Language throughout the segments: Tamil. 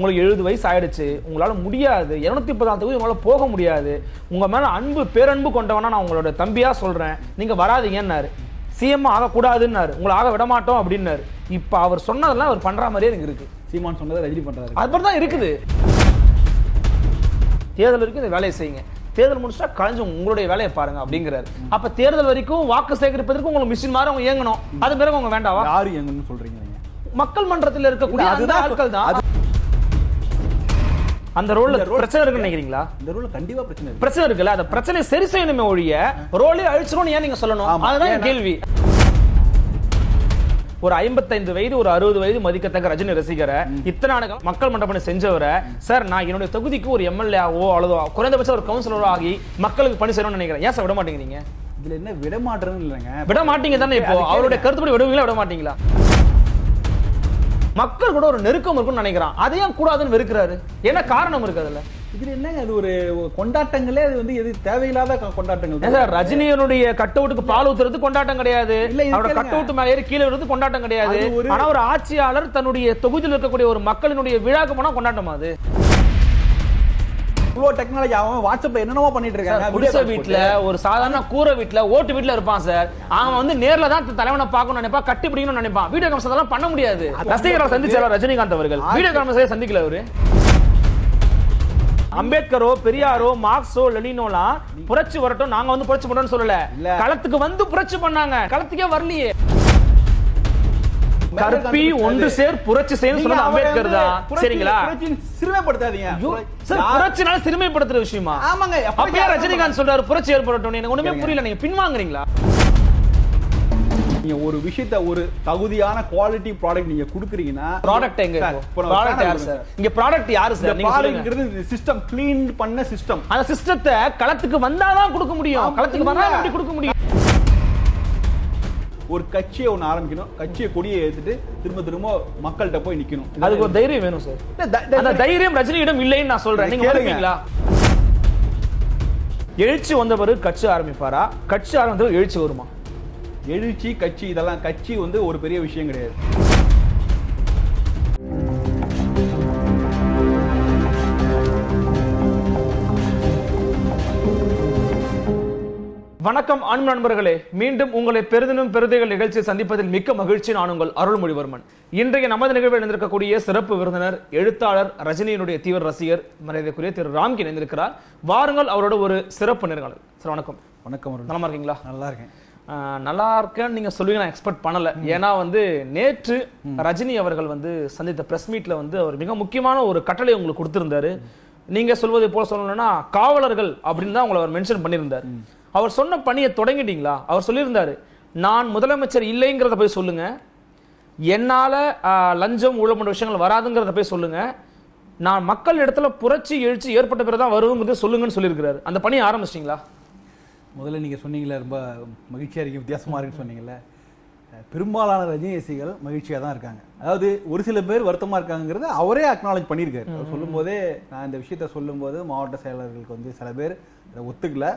உங்களுக்கு எழுபது வயசு ஆயிடுச்சு உங்களால முடியாது இருநூத்தி முப்பதாம் தொகுதி உங்களால போக முடியாது உங்க மேல அன்பு பேரன்பு கொண்டவனா நான் உங்களோட தம்பியா சொல்றேன் நீங்க வராதீங்கன்னாரு சிஎம் ஆகக்கூடாதுன்னாரு உங்களை ஆக விட மாட்டோம் அப்படின்னாரு இப்ப அவர் சொன்னதெல்லாம் அவர் பண்ற மாதிரியே எனக்கு இருக்கு சீமான் சொன்னதை ரஜினி பண்றாரு அது மாதிரி தான் இருக்குது தேர்தல் வரைக்கும் இந்த வேலையை செய்யுங்க தேர்தல் முடிச்சுட்டா கலைஞ்சு உங்களுடைய வேலையை பாருங்க அப்படிங்கிறாரு அப்ப தேர்தல் வரைக்கும் வாக்கு சேகரிப்பதற்கு உங்களுக்கு மிஷின் மாதிரி அவங்க இயங்கணும் அது பிறகு அவங்க வேண்டாவா யாரு எங்கன்னு சொல்றீங்க நீங்க மக்கள் மன்றத்தில் இருக்கக்கூடிய இல்ல, அதுதான் அதுதான் ஆட்கள் தான் அந்த ரோல்ல இந்த role- பிரச்சனை இருக்குன்னு நினைக்கிறீங்களா இந்த ரூல்ல கண்டிப்பா பிரச்சனை இருக்கு பிரச்சனை இருக்குல்ல அந்த பிரச்சனை சரி செய்யணுமே ஒழிய ரோலே அழிச்சிரும் ஏன் நீங்க சொல்லணும் ஆமா. அதுதான் என் ஏன்னா- கேள்வி ஒரு ஐம்பத்தைந்து வயது ஒரு அறுபது வயது மதிக்கத்தக்க ரஜினி ரசிகரை இத்தனை ஆண்டு காலம் மக்கள் மன்றப்பணி செஞ்சவரை சார் நான் என்னுடைய தொகுதிக்கு ஒரு எம்எல்ஏவோ அல்லது குறைந்தபட்சம் ஒரு கவுன்சிலரோ ஆகி மக்களுக்கு பணி செய்யணும்னு நினைக்கிறேன் ஏன் சார் விட மாட்டேங்கிறீங்க இதுல என்ன விட மாட்டேன்னு இல்லைங்க விட மாட்டீங்க தானே இப்போ அதுக்கு அவருடைய கருத்துப்படி விடுவீங்களா விட மாட்டீங்களா மக்கள் கூட ஒரு நெருக்கம் இருக்கும்னு நினைக்கிறான் அதையும் கூடாதுன்னு வெறுக்கிறாரு என்ன காரணம் இருக்கு அதுல இதுல என்னங்க அது ஒரு கொண்டாட்டங்களே அது வந்து எது தேவையில்லாத கொ- கொண்டாட்டங்கள் ஏன் சார் ரஜினியனுடைய கட் அவுட்டுக்கு பால் ஊத்துறது கொண்டாட்டம் கிடையாது இல்ல, இது அவரோட கேளுங்க. கட் அவுட் மேல ஏறி கீழே விழுறது கொண்டாட்டம் கிடையாது அது ஒரு- ஆனா ஒரு ஆட்சியாளர் தன்னுடைய தொகுதியில் இருக்கக்கூடிய ஒரு மக்களினுடைய விழாக்கு போனா கொண்டாட்டமா அது இவ்வளவு டெக்னாலஜி அவன் வாட்ஸ்அப்ல என்னென்னமோ பண்ணிட்டு இருக்காங்க குடிசை video call வீட்டுல ஒரு சாதாரண கூரை வீட்டுல ஓட்டு வீட்டுல இருப்பான் சார் அவன் வந்து நேர்ல தான் தன் தலைவனை பார்க்கணும்னு நினைப்பான் கட்டி பிடிக்கணும்னு நினைப்பான் வீடியோ கான்ஃபரன்ஸ் அதெல்லாம் பண்ண முடியாது ரசிகர்களை சந்திச்சார் ரஜினிகாந்த் அவர்கள் வீடியோ கான்ஃபரன்ஸ் சந்திக்கல அவரு அம்பேத்கரோ பெரியாரோ மார்க்ஸோ லெனினோலாம் புரட்சி வரட்டும் நாங்க வந்து புரட்சி பண்றோம்னு சொல்லல இல்ல. களத்துக்கு வந்து புரட்சி பண்ணாங்க களத்துக்கே வரலையே மேல கற்பி கண்டுபிடிச்சாரு. ஒன்று சேர் புரட்சி செய்யணும் நீங்க சொன்னது அவரை அம்பேத்கர் வந்து தான் புரட்சி- சரிங்களா புரட்சின்னு சிறுமைப்படுத்தாதீங்க ஐயோ, சார் யார்- புரட்சினால சிறுமைப்படுத்துற விஷயமா ஆமாங்க அப்ப அப்பயே யார் ரஜினிகாந்த் சொல்றாரு புரட்சி ஏற்படட்டும் எனக்கு ஒண்ணுமே கேளுங்க. புரியல நீங்க பின்வாங்குறீங்களா நீங்க ஒரு விஷயத்த ஒரு தகுதியான குவாலிட்டி ப்ராடக்ட் நீங்க குடுக்குறீங்கன்னா ப்ராடக்ட் எங்க சார், இப்போ இப்போ நான் ப்ராடக்ட் channel யாரு கொடுங்க சார் இங்க ப்ராடக்ட் யாரு இந்த சார் நீங்க சொல்லுங்க ப்ராடக்ட்ங்கிறது சிஸ்டம் க்ளீன் பண்ண சிஸ்டம் அந்த சிஸ்டத்தை களத்துக்கு வந்தாதான் கொடுக்க முடியும் ஆமா, களத்துக்கு இல்ல. வந்தா எப்படி கொடுக்க முடியும் ஒரு கட்சியை ஒண்ணு ஆரம்பிக்கணும் கட்சியை கொடியை ஏத்துட்டு திரும்ப திரும்ப மக்கள்கிட்ட போய் நிக்கணும் அதுக்கு ஒரு தைரியம் வேணும் சார் இல்ல, த- த- அந்த தைரியம் ரஜினியிடம் இல்லைன்னு நான் சொல்றேன் நீங்க கேளுங்க. கேளுங்களா எழுச்சி வந்த பிறகு கட்சி ஆரம்பிப்பாரா கட்சி ஆரம்பித்த பிறகு எழுச்சி வருமா எழுச்சி கட்சி இதெல்லாம் கட்சி வந்து ஒரு பெரிய விஷயம் கிடையாது வணக்கம் அன்பு நண்பர்களே மீண்டும் உங்களை பெரிதினும் பெருதைகள் நிகழ்ச்சியை சந்திப்பதில் மிக்க மகிழ்ச்சி நான் உங்கள் அருள்மொழிவர்மன் இன்றைய நமது நிகழ்வில் இணைந்திருக்கக்கூடிய சிறப்பு விருந்தினர் எழுத்தாளர் ரஜினியினுடைய தீவிர ரசிகர் மரியாதைக்குரிய திரு ராம்கி இணைந்திருக்கிறார் வாருங்கள் அவரோட ஒரு சிறப்பு நேர்காணல் சார் வணக்கம் வணக்கம் அருண். நலமா இருக்கீங்களா நல்லா இருக்கேன் ஆஹ் நல்லா இருக்கேன்னு நீங்க சொல்லுவீங்க நான் எக்ஸ்பெக்ட் பண்ணல ஏன்னா வந்து நேற்று ரஜினி அவர்கள் வந்து சந்தித்த பிரஸ் மீட்ல வந்து அவர் மிக முக்கியமான ஒரு கட்டளை உங்களுக்கு கொடுத்திருந்தாரு நீங்க சொல்வதை போல சொல்லணும்னா காவலர்கள் அப்படின்னு தான் உங்களை அவர் மென்ஷன் பண்ணியிருந்தார் அவர் சொன்ன பணியை தொடங்கிட்டீங்களா அவர் சொல்லியிருந்தாரு நான் முதலமைச்சர் இல்லைங்கிறத போய் சொல்லுங்க என்னால ஆஹ், லஞ்சம் ஊழல் போன்ற விஷயங்கள் வராதுங்கிறத போய் சொல்லுங்க நான் மக்கள் இடத்துல புரட்சி எழுச்சி ஏற்பட்ட பிறகு தான் வருங்கிறது சொல்லுங்கன்னு சொல்லியிருக்கிறாரு அந்த பணியை ஆரம்பிச்சிட்டீங்களா முதல்ல நீங்க சொன்னீங்களே ரொம்ப மகிழ்ச்சியா இருக்கு வித்தியாசமா இருக்குன்னு சொன்னீங்கல்ல அஹ் பெரும்பாலான ரஜினி ரசிகர்கள் மகிழ்ச்சியா தான் இருக்காங்க அதாவது ஒரு சில பேர் வருத்தமா இருக்காங்கிறத அவரே அக்னாலேஜ் பண்ணியிருக்காரு அவர் சொல்லும்போதே நான் இந்த விஷயத்த சொல்லும்போது மாவட்ட செயலர்களுக்கு வந்து சில பேர் இதை ஒத்துக்கல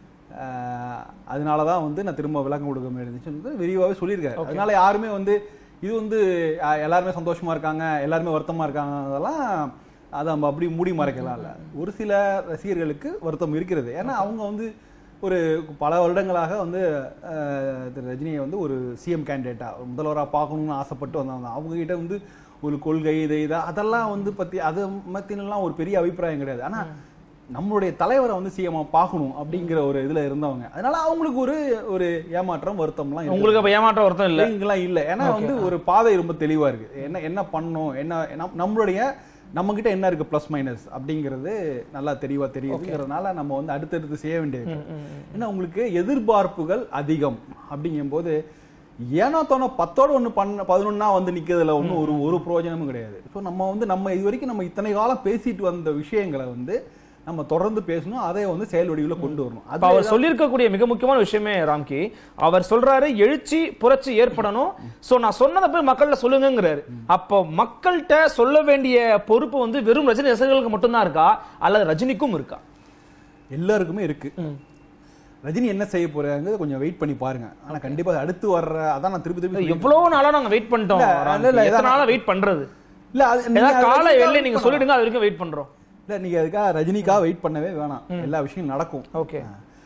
அஹ் அதனால தான் வந்து நான் திரும்ப விளக்கம் கொடுக்க முடியிருந்துச்சு வந்து விரிவாகவே சொல்லியிருக்காரு அதனால யாருமே வந்து இது வந்து அஹ், எல்லாருமே சந்தோஷமா இருக்காங்க எல்லாருமே வருத்தமா இருக்காங்க அதெல்லாம் அதை நம்ம அப்படி மூடி மறைக்கலாம் இல்ல ஒரு சில ரசிகர்களுக்கு வருத்தம் இருக்கிறது ஏன்னா அவங்க வந்து ஒரு பல வருடங்களாக வந்து அஹ், திரு ரஜினியை வந்து ஒரு சிஎம் கேண்டிடேட்டா முதல்வராக பார்க்கணும்னு ஆசைப்பட்டு வந்தாங்க அவங்க கிட்ட வந்து ஒரு கொள்கை இதை இதை அதெல்லாம் வந்து பத்தி அது மத்தினெல்லாம் ஒரு பெரிய அபிப்பிராயம் கிடையாது ஆனா நம்மளுடைய தலைவரை வந்து சிஎம் பார்க்கணும் அப்படிங்கிற ஒரு இதுல இருந்தவங்க அதனால அவங்களுக்கு ஒரு ஒரு ஏமாற்றம் வருத்தம்லாம் இருக்கு. உங்களுக்கு அப்ப ஏமாற்றம் வருத்தம் இல்ல இங்கெல்லாம் இல்ல ஏன்னா வந்து ஒரு பாதை ரொம்ப தெளிவா இருக்கு என்ன என்ன பண்ணணும் என்ன நம்- நம்மளுடைய நம்ம கிட்ட என்ன இருக்கு பிளஸ் மைனஸ் அப்படிங்கிறது நல்லா தெளிவா தெரியுதுங்கிறதுனால நம்ம வந்து அடுத்தடுத்து செய்ய வேண்டியது இருக்கு. ஏன்னா உங்களுக்கு எதிர்பார்ப்புகள் அதிகம் அப்படிங்கும்போது ஏனோ தோண பத்தோட ஒண்ணு பண்ண பதினொன்னா வந்து நிக்கிறதுல ஒன்றும் ஒரு ஒரு பிரயோஜனமும் கிடையாது ஸோ நம்ம வந்து நம்ம இது வரைக்கும் நம்ம இத்தனை காலம் பேசிட்டு வந்த விஷயங்களை வந்து நம்ம தொடர்ந்து பேசணும் அதை வந்து செயல் வடிவில் கொண்டு வரணும் இப்ப அவர் சொல்லியிருக்கக்கூடிய மிக முக்கியமான விஷயமே ராம்கி அவர் சொல்றாரு எழுச்சி புரட்சி ஏற்படணும் சோ நான் சொன்னதை போய் மக்கள்கிட்ட சொல்லுங்கிறாரு அப்போ மக்கள்கிட்ட சொல்ல வேண்டிய பொறுப்பு வந்து வெறும் ரஜினி ரசிகர்களுக்கு மட்டும்தான் இருக்கா அல்லது ரஜினிக்கும் இருக்கா எல்லாருக்குமே இருக்கு ரஜினி என்ன செய்ய போறாங்க கொஞ்சம் வெயிட் பண்ணி பாருங்க ஆனா கண்டிப்பா அது அடுத்து வர்ற அதான் நான் திருப்பி திருப்பி சொல்லிட்டு எவ்வளவு நாளா நாங்க வெயிட் பண்ணிட்டோம் இல்ல, ராம்கி. இல்ல, இல்ல, எத்தனை இதான் நாளா வெயிட் பண்றது இல்ல அது நீங்க ஏதாவது கால ரஜினிகாக எல்லை wait நீங்க பண்ணலாம். சொல்லிடுங்க அது வரைக்கும் வெயிட் பண்றோம் இல்ல நீங்க அதுக்காக ரஜினிக்காக வெயிட் பண்ணவே வேணாம் எல்லா விஷயம் நடக்கும் ஓகே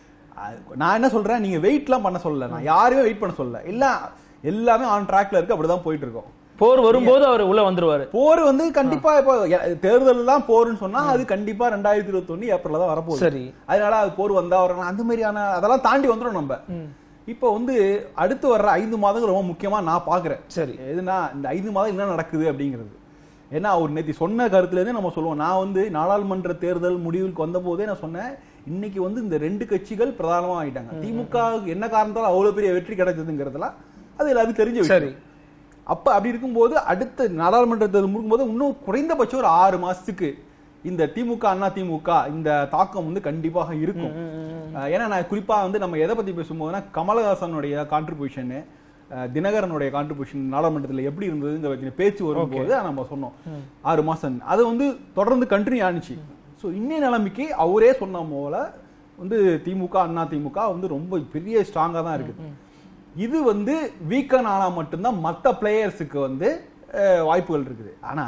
அது- நான் என்ன சொல்றேன் நீங்க வெயிட்லாம் பண்ண சொல்லல நான் யாரையும் வெயிட் பண்ண சொல்லல இல்ல எல்லாமே ஆன் ட்ராக்ல இருக்கு அப்படிதான் போயிட்டு இருக்கோம் போர் வரும்போது அவர் உள்ள வந்துருவாரு போர் வந்து கண்டிப்பா இப்போ எ- தேர்தல் தான் போர்னு சொன்னா அது கண்டிப்பா ரெண்டாயிரத்தி இருபத்தி ஒண்ணு ஏப்ரல்ல தான் வரப்போகுது சரி அதனால அது போர் வந்தா வரணும் அந்த மாதிரியான அதெல்லாம் தாண்டி வந்துடும் நம்ம இப்போ வந்து அடுத்து வர்ற ஐந்து மாதங்கள் ரொம்ப முக்கியமா நான் பாக்குறேன் சரி எதுனா இந்த ஐந்து மாதம் என்ன நடக்குது அப்படிங்கிறது ஏன்னா அவர் நேத்தி சொன்ன கருத்துல இருந்து நம்ம சொல்லுவோம் நான் வந்து நாடாளுமன்ற தேர்தல் முடிவுக்கு வந்த போதே நான் சொன்னேன் இன்னைக்கு வந்து இந்த ரெண்டு கட்சிகள் பிரதானமா ஆயிட்டாங்க திமுக என்ன காரணத்தால அவ்வளவு பெரிய வெற்றி கிடைச்சதுங்கிறதுலாம் அது எல்லாருக்கும் தெரிஞ்ச விஷயம் சரி அப்ப அப்படி இருக்கும்போது அடுத்த நாடாளுமன்ற தேர்தல் முடிக்கும்போது இன்னும் குறைந்தபட்சம் ஒரு ஆறு மாசத்துக்கு இந்த திமுக அண்ணா திமுக இந்த தாக்கம் வந்து கண்டிப்பாக இருக்கும் அஹ் ஏன்னா நான் குறிப்பா வந்து நம்ம எதை பத்தி பேசும்போதுன்னா கமலஹாசனுடைய கான்ட்ரிபியூஷன் தினகரனுடைய கான்ட்ரிபியூஷன் நாடாளுமன்றத்தில் எப்படி இருந்ததுங்கிற பத்தின பேச்சு வரும்போது அதை நம்ம சொன்னோம் ஆறு மாசம் அது வந்து தொடர்ந்து கண்டினியூ ஆனிச்சு ஸோ இன்னைய நிலைமைக்கு அவரே சொன்ன போல வந்து திமுக அண்ணா திமுக வந்து ரொம்ப பெரிய ஸ்ட்ராங்கா தான் இருக்குது இது வந்து வீக்கன் ஆனா மட்டும்தான் மற்ற பிளேயர்ஸுக்கு வந்து அஹ், வாய்ப்புகள் இருக்குது ஆனா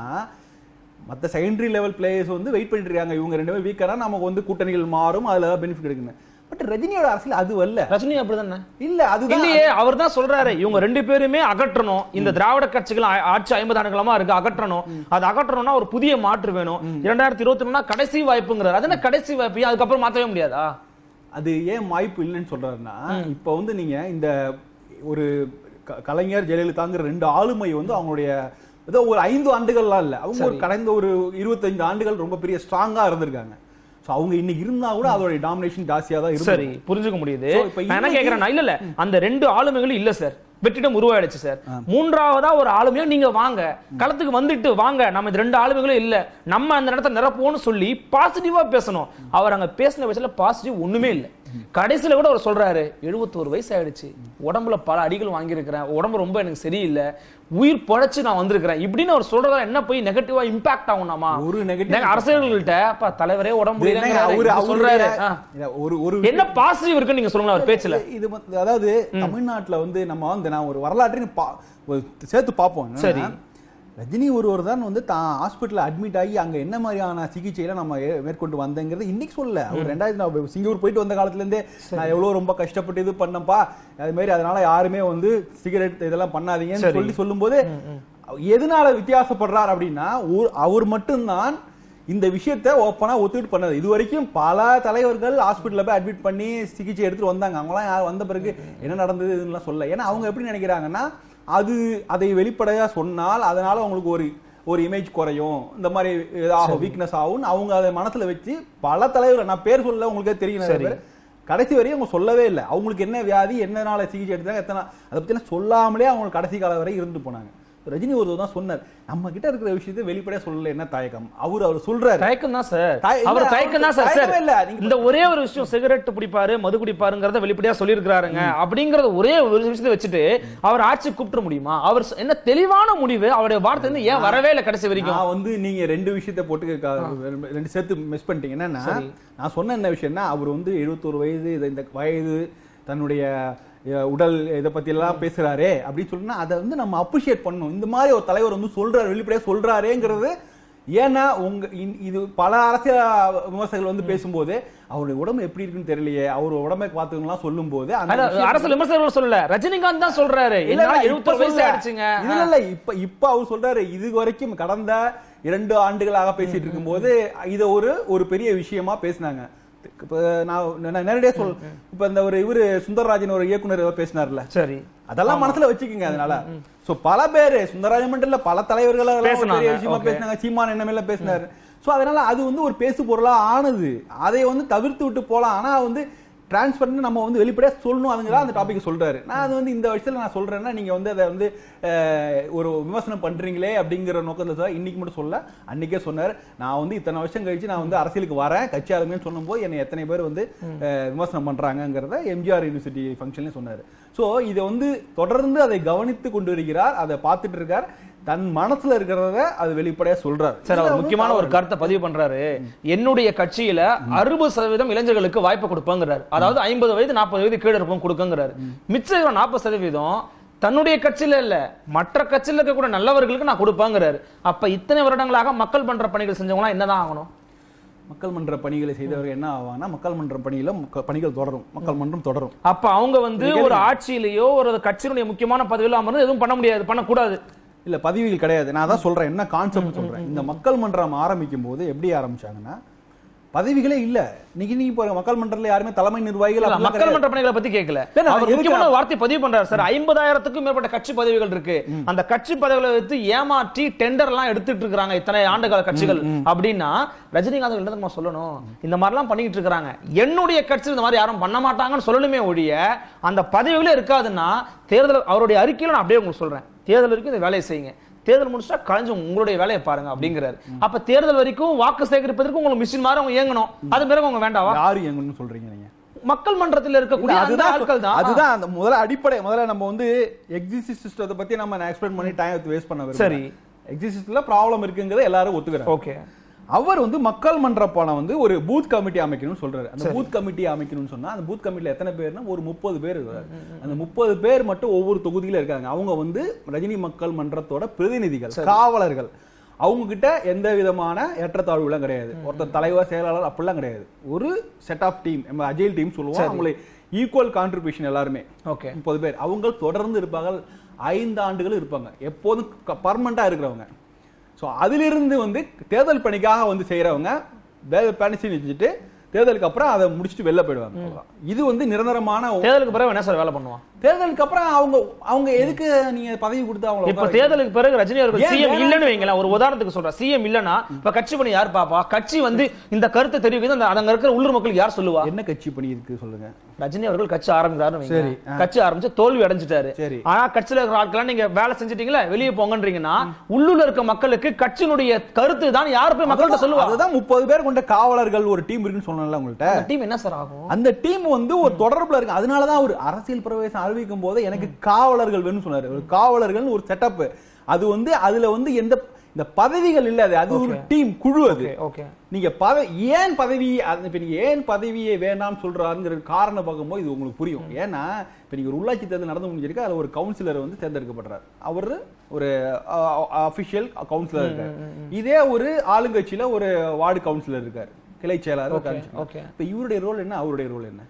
மற்ற செகண்டரி லெவல் பிளேயர்ஸ் வந்து வெயிட் பண்ணிட்டு இருக்காங்க இவங்க ரெண்டு பேரும் வீக்கனா நமக்கு வந்து கூட்டணிகள் மாறும் அதுல பெனிஃபிட் எடுக்கணும் பட் ரஜினியோட அரசியல் அது வரல ரஜினி அப்படிதானே இல்ல அதுதான் இல்லையே அவர் தான் சொல்றாரு இவங்க ரெண்டு பேருமே அகற்றணும் இந்த திராவிட கட்சிகள் ஆ- ஆட்சி ஐம்பது ஆண்டுகளமா இருக்கு அகற்றணும் அது அகற்றணும்னா ஒரு புதிய மாற்று வேணும் இரண்டாயிரத்தி இருபத்தி ஒண்ணுனா கடைசி வாய்ப்புங்கிறார் அது என்ன கடைசி வாய்ப்பு ஏன் அதுக்கப்புறம் மாத்தவே முடியாதா அது ஏன் வாய்ப்பு இல்லைன்னு சொல்றாருன்னா இப்ப வந்து நீங்க இந்த ஒரு க- கலைஞர் ஜெயலலிதாங்கிற ரெண்டு ஆளுமை வந்து அவங்களுடைய ஏதோ ஒரு ஐந்து ஆண்டுகள்லாம் இல்ல அவங்க ஒரு கடந்த ஒரு இருபத்தைந்து ஆண்டுகள் ரொம்ப பெரிய ஸ்ட்ராங்கா இருந்திருக்காங்க சோ அவங்க இன்னைக்கு இருந்தா கூட அதோட டாமினேஷன் ஜாஸ்தியா தான் இருக்கு சரி புரிஞ்சுக்க முடியுது So, இப்ப நான் என்ன இன்னைக்கு- கேக்குறேன்னா இல்ல இல்ல அந்த ரெண்டு ஆளுமைகளும் இல்ல சார் வெற்றிடம் உருவாயிடுச்சு சார் மூன்றாவதா ஒரு ஆளுமையா நீங்க வாங்க களத்துக்கு வந்துட்டு வாங்க நம்ம இந்த ரெண்டு ஆளுமைகளும் இல்ல நம்ம அந்த இடத்த நிரப்போம்னு சொல்லி பாசிட்டிவா பேசணும் அவர் அங்க பேசின விஷயத்துல பாசிட்டிவ் ஒண்ணுமே இல்ல கடைசியில கூட அவர் சொல்றாரு 71 வயசு ஆயிடுச்சு உடம்புல பல அடிகள் வாங்கியிருக்கிறேன் உடம்பு ரொம்ப எனக்கு சரியில்லை உயிர் பொழைச்சு நான் வந்திருக்கிறேன் இப்படின்னு அவர் சொல்றதா என்ன போய் நெகட்டிவா இம்பாக்ட் ஆகும்னாமா ஒரு negative நெக- அரசியல்கள்ட்ட அப்பா தலைவரே உடம்பு இது என்னங்க, முடியலங்கிறாரு, அவரு- இப்படி சொல்றாரு அவருடைய- ஆ. இல்ல, ஒரு ஒரு என்ன பாசிட்டிவ் இருக்குன்னு நீங்க சொல்லுங்க அவர் பேச்சுல இது வந்து அதாவது தமிழ்நாட்டுல வந்து நம்ம வந்து நான் ஒரு வரலாற்றையும் பா- ஒரு சேர்த்து பார்ப்போம் என்னன்னா, சரி. ரஜினி ஒருவர் தான் வந்து தான் ஹாஸ்பிட்டல் அட்மிட் ஆகி அங்க என்ன மாதிரியான சிகிச்சையில நம்ம ஏ- மேற்கொண்டு வந்தேங்கிறது இன்னைக்கு சொல்லல அவர் ரெண்டாயிரத்தி நான் சிங்கப்பூர் போயிட்டு வந்த காலத்துல இருந்தே நான் எவ்வளவு ரொம்ப கஷ்டப்பட்டு இது பண்ணப்பா அது மாதிரி அதனால யாருமே வந்து சிகரெட் இதெல்லாம் பண்ணாதீங்கன்னு சரி. சொல்லி சொல்லும்போது எதனால வித்தியாசப்படுறார் அப்படின்னா ஒரு- அவர் மட்டும்தான் இந்த விஷயத்தை ஓப்பனா ஒத்துக்கிட்டு பண்ணது இது வரைக்கும் பல தலைவர்கள் ஹாஸ்பிட்டல்ல போய் அட்மிட் பண்ணி சிகிச்சை எடுத்துட்டு வந்தாங்க அவங்களாம் யார் வந்த பிறகு என்ன நடந்தது இதெல்லாம் சொல்ல ஏன்னா அவங்க எப்படி நினைக்கிறாங்கன்னா அது அதை வெளிப்படையா சொன்னால் அதனால அவங்களுக்கு ஒரு ஒரு இமேஜ் குறையும் இந்த மாதிரி ஆகும் வீக்னஸ் ஆகும் அவங்க அதை மனசுல வச்சு பல தலைவர் நான் பேர் சொல்ல உங்களுக்கே தெரியும் நிறைய சரி. பேர். கடைசி வரையும் அவங்க சொல்லவே இல்லை அவங்களுக்கு என்ன வியாதி என்ன நாள சிகிச்சை எடுத்தாங்க எத்தனை அதை பத்தி சொல்லாமலே அவங்க கடைசி காலம் வரை இருந்து போனாங்க ரஜினி ஒரு தான் சொன்னார் நம்ம கிட்ட இருக்கிற விஷயத்தை வெளிப்படையா சொல்லல என்ன தயக்கம் அவர் அவர் சொல்றாரு தயக்கம் தான் சார் தய- அவர் இல்ல, தயக்கம் தான் சார் அவருக்கு சார் தயக்கமே இல்ல. நீங்க இந்த ஒரே ஒரு விஷயம் சிகரெட் பிடிப்பாரு மது குடிப்பாருங்கிறத வெளிப்படையா சொல்லியிருக்கிறாருங்க அப்படிங்கறத ஒரே ஒரு விஷயத்தை வச்சுட்டு அவர் ஆட்சி கூப்பிட முடியுமா அவர் சொ- என்ன தெளிவான முடிவு அவருடைய வார்த்தை வந்து ஏன் வரவே இல்லை கடைசி வரைக்கும் நான் வந்து நீங்க ரெண்டு விஷயத்தை போட்டு க- ரெண்டு சேர்த்து மிஸ் பண்ணிட்டீங்க என்னன்னா நான் சொன்ன என்ன விஷயம்னா அவர் வந்து 71 வயது இது இந்த வயது தன்னுடைய அஹ், உடல் இதை பத்தி எல்லாம் பேசுறாரே அப்படின்னு சொன்னா அதை வந்து நம்ம அப்ரிஷியேட் பண்ணணும் இந்த மாதிரி ஒரு தலைவர் வந்து சொல்றாரு வெளிப்படையா சொல்றாரேங்கிறது ஏன்னா உங்க இந்- இது பல அரசியல் விமர்சகர்கள் வந்து பேசும்போது அவருடைய உடம்பு எப்படி இருக்குன்னு தெரியலையே அவர் உடம்பை பார்த்துக்கலாம் சொல்லும் போது அந்த அதான் விஷயம் அரசு விமர்சகர்கள் சொல்லல ரஜினிகாந்த் தான் சொல்றாரு இல்ல, என்னால இல்ல, இப்ப 71 வயசு சொல்ல. ஆயிடுச்சுங்க இல்ல, இல்ல, இப்ப இப்ப அவர் சொல்றாரு இது வரைக்கும் கடந்த இரண்டு ஆண்டுகளாக பேசிட்டு இருக்கும்போது இத ஒரு ஒரு பெரிய விஷயமா பேசினாங்க இப்ப நான் நான் நேரடியா சொல் இப்ப இந்த ஒரு இவரு சுந்தரராஜன் ஒரு இயக்குனர் ஏதோ பேசினார்ல சரி அதெல்லாம் மனசுல வச்சுக்கோங்க அதனால சோ பல பேரு சுந்தரராஜன் மட்டும் இல்ல பல தலைவர்கள் அதெல்லாம் ஒரு பேசுனாங்க, பெரிய விஷயமா okay. பேசினாங்க சீமான் என்னமேல பேசினாரு சோ அதனால அது வந்து ஒரு பேசு பொருளா ஆனது அதை வந்து தவிர்த்து விட்டு போலாம் ஆனா வந்து டிரான்ஸ்பர் நம்ம வந்து வெளிப்படையா சொல்லணும் அதுங்க அந்த டாபிக் சொல்றாரு நான் அது வந்து இந்த விஷயத்துல நான் சொல்றேன்னா நீங்க வந்து அதை வந்து அஹ், ஒரு விமர்சனம் பண்றீங்களே அப்படிங்கிற நோக்கத்துல சொல்ல இன்னைக்கு மட்டும் சொல்ல அன்னைக்கே சொன்னார் நான் வந்து இத்தனை வருஷம் கழிச்சு நான் வந்து அரசியலுக்கு வரேன் கட்சி ஆளுங்கன்னு சொல்லும்போது என்னை எத்தனை பேர் வந்து அஹ், விமர்சனம் பண்றாங்கங்கிறத எம்ஜிஆர் யூனிவர்சிட்டி ஃபங்க்ஷன்ல சொன்னாரு சோ இதை வந்து தொடர்ந்து அதை கவனித்து கொண்டு வருகிறார் அதை பார்த்துட்டு இருக்கார் தன் மனசுல இருக்கிறத அது வெளிப்படையா சொல்றாரு சார் இதுல அவர் வந்து முக்கியமான ஒரு தவறு. கருத்தை பதிவு பண்றாரு என்னுடைய கட்சியில அறுபது சதவீதம் இளைஞர்களுக்கு வாய்ப்பு கொடுப்பேங்கிறாரு அதாவது ஐம்பது வயது நாற்பது வயது கீழே இருக்கும் கொடுக்கங்கிறாரு மிச்சம் நாற்பது சதவீதம் தன்னுடைய கட்சியில இல்ல மற்ற கட்சியில இருக்கக்கூடிய நல்லவர்களுக்கு நான் கொடுப்பாங்கிறாரு அப்ப இத்தனை வருடங்களாக மக்கள் பண்ற பணிகள் செஞ்சவங்களாம் என்னதான் ஆகணும் மக்கள் மன்ற பணிகளை செய்தவர்கள் என்ன ஆவாங்கன்னா மக்கள் மன்ற பணியில மக்க- பணிகள் தொடரும் மக்கள் மன்றம் தொடரும் அப்ப அவங்க வந்து ஒரு ஆட்சியிலேயோ ஒரு கட்சியினுடைய முக்கியமான பதவியில அமர்ந்து எதுவும் பண்ண முடியாது பண்ணக்கூடாது இல்ல பதவிகள் கிடையாது நான் தான் சொல்றேன் என்ன கான்செப்ட் சொல்றேன் இந்த மக்கள் மன்றம் ஆரம்பிக்கும் போது எப்படி ஆரம்பிச்சாங்கன்னா பதவிகளே இல்ல இன்னைக்கு நீங்க பாருங்க மக்கள் மன்றத்துல யாருமே தலைமை நிர்வாகிகள் இல்ல, அப்படிலாம் மக்கள் மன்ற பணிகளை பத்தி கேட்கல இல்ல, நான் அவர் எதுக்கு முக்கியமான ஒரு வார்த்தை பதிவு பண்றாரு சார் ஐம்பதாயிரத்துக்கும் மேற்பட்ட கட்சி பதவிகள் இருக்கு அந்த கட்சி பதவிகளை வைத்து ஏமாற்றி டெண்டர் எல்லாம் எடுத்துட்டு இருக்காங்க இத்தனை ஆண்டுகால கட்சிகள் அப்படின்னா ரஜினிகாந்த் என்ன தெரியுமா சொல்லணும் இந்த மாதிரிலாம் பண்ணிட்டு இருக்காங்க என்னுடைய கட்சி இந்த மாதிரி யாரும் பண்ண மாட்டாங்கன்னு சொல்லணுமே ஒழிய அந்த பதவிகளே இருக்காதுன்னா தேர்தல் அவருடைய அறிக்கையில நான் அப்படியே உங்களுக்கு சொல்றேன் தேர்தல் வரைக்கும் இந்த வேலையை செய்யுங்க தேர்தல் முடிச்சா கலைஞ்சு உங்களுடைய வேலையை பாருங்க அப்படிங்கிறாரு அப்ப தேர்தல் வரைக்கும் வாக்கு சேகரிப்பதற்கு உங்களுக்கு மிஷின் மாதிரி அவங்க இயங்கணும் அது பிறகு அவங்க வேண்டாவா யாரு எங்கன்னு சொல்றீங்க நீங்க மக்கள் மன்றத்தில் இருக்கக்கூடிய இல்ல, அந்த அதுதான் ஆட்கள் தான் அதுதான் அந்த முதல்ல அடிப்படை முதல்ல நம்ம வந்து எக்ஸிஸ்ட் சிஸ்டத்தை பத்தி நம்ம எக்ஸ்பிளைன் பண்ணி டைம் வேஸ்ட் பண்ண சரி. எக்ஸிஸ்ட்ல ப்ராப்ளம் இருக்குங்கிறத எல்லாரும் ஒத்துக்கிறாங்க ஓகே அவர் வந்து மக்கள் மன்ற பணம் வந்து ஒரு பூத் கமிட்டி அமைக்கணும்னு சொல்றாரு அந்த பூத் கமிட்டி அமைக்கணும்னு சொன்னா அந்த பூத் கமிட்டில எத்தனை பேர்னா ஒரு முப்பது பேர் இருக்காரு அந்த முப்பது பேர் மட்டும் ஒவ்வொரு தொகுதியில இருக்காங்க அவங்க வந்து ரஜினி மக்கள் மன்றத்தோட பிரதிநிதிகள் காவலர்கள் அவங்க கிட்ட எந்த விதமான ஏற்றத்தாழ்வுலாம் கிடையாது ஒருத்தர் தலைவர் செயலாளர் அப்படிலாம் கிடையாது ஒரு செட் ஆஃப் டீம் நம்ம அஜெயில் டீம் சொல்லுவோம் அவங்களை ஈக்குவல் கான்ட்ரிபியூஷன் எல்லாருமே ஓகே முப்பது பேர் அவங்க தொடர்ந்து இருப்பாங்க ஐந்து ஆண்டுகள் இருப்பாங்க எப்போதும் பர்மனண்டா இருக்கிறவங்க ஸோ அதிலிருந்து வந்து தேர்தல் பணிக்காக வந்து செய்யறவங்க தேர்தல் பணி செஞ்சுட்டு தேர்தலுக்கு அப்புறம் அதை முடிச்சுட்டு வெளில போயிடுவாங்க அவ்வளவுதான். இது வந்து நிரந்தரமான தேர்தலுக்கு பிறகு என்ன சார் வேலை பண்ணுவான் தேர்தலுக்கு அப்புறம் அவங்க அவங்க எதுக்கு நீங்க பதவி கொடுத்து அவங்கள இப்ப உட்கார தேர்தலுக்கு பிறகு ரஜினி அவர்கள் ஏன் சிஎம் வேணாம்? இல்லன்னு வைங்களேன் ஒரு உதாரணத்துக்கு சொல்றேன் சிஎம் இல்லனா இப்ப கட்சி பண்ணி யார் பாப்பா கட்சி வந்து இந்த கருத்தை தெரிவிக்குது அந்த அங்க இருக்கிற உள்ளூர் மக்களுக்கு யார் சொல்லுவா என்ன கட்சி பணி இருக்கு சொல்லுங்க ரஜினி அவர்கள் கட்சி ஆரம்பிக்கிறாரு சரி, கட்சி ஆரம்பிச்சு தோல்வி அடைஞ்சிட்டாரு சரி. ஆனா கட்சியில இருக்கிற ஆட்கள் நீங்க வேலை செஞ்சிட்டீங்களா வெளியே போங்கன்றீங்கன்னா உள்ளூர்ல இருக்க மக்களுக்கு கட்சியினுடைய கருத்து தான் யார் போய் மக்கள்கிட்ட சொல்லுவா அதுதான் முப்பது பேர் கொண்ட காவலர்கள் ஒரு டீம் இருக்குன்னு சொன்னேன்ல உங்கள்ட்ட அந்த டீம் என்ன சார் ஆகும் அந்த டீம் வந்து ஒரு தொடர்புல இருக்கு அதனாலதான் ஒரு அரசியல் பிரவேசம் அறிவிக்கும் போது எனக்கு காவலர்கள் வேணும்னு சொன்னாரு ஒரு காவலர்கள் ஒரு செட்டப் அது வந்து அதுல வந்து எந்த இந்த பதவிகள் இல்ல அது அது ஒரு டீம் குழு அது ஓகே ஓகே நீங்க பதவி ஏன் பதவி அது இப்ப நீங்க ஏன் பதவியை வேணாம்னு சொல்றாருங்கிற காரணம் பார்க்கும்போது இது உங்களுக்கு புரியும் ஏன்னா இப்ப நீங்க ஒரு உள்ளாட்சி தேர்தல் நடந்து முடிஞ்சிருக்கு அதுல ஒரு கவுன்சிலர் வந்து தேர்ந்தெடுக்கப்படுறாரு அவரு ஒரு அபிஷியல் கவுன்சிலர் இருக்காரு இதே ஒரு ஆளுங்கட்சியில ஒரு வார்டு கவுன்சிலர் இருக்காரு கிளை செயலாளர் இருக்காரு ஓகே இப்ப இவருடைய ரோல் என்ன அவருடைய ரோல் என்ன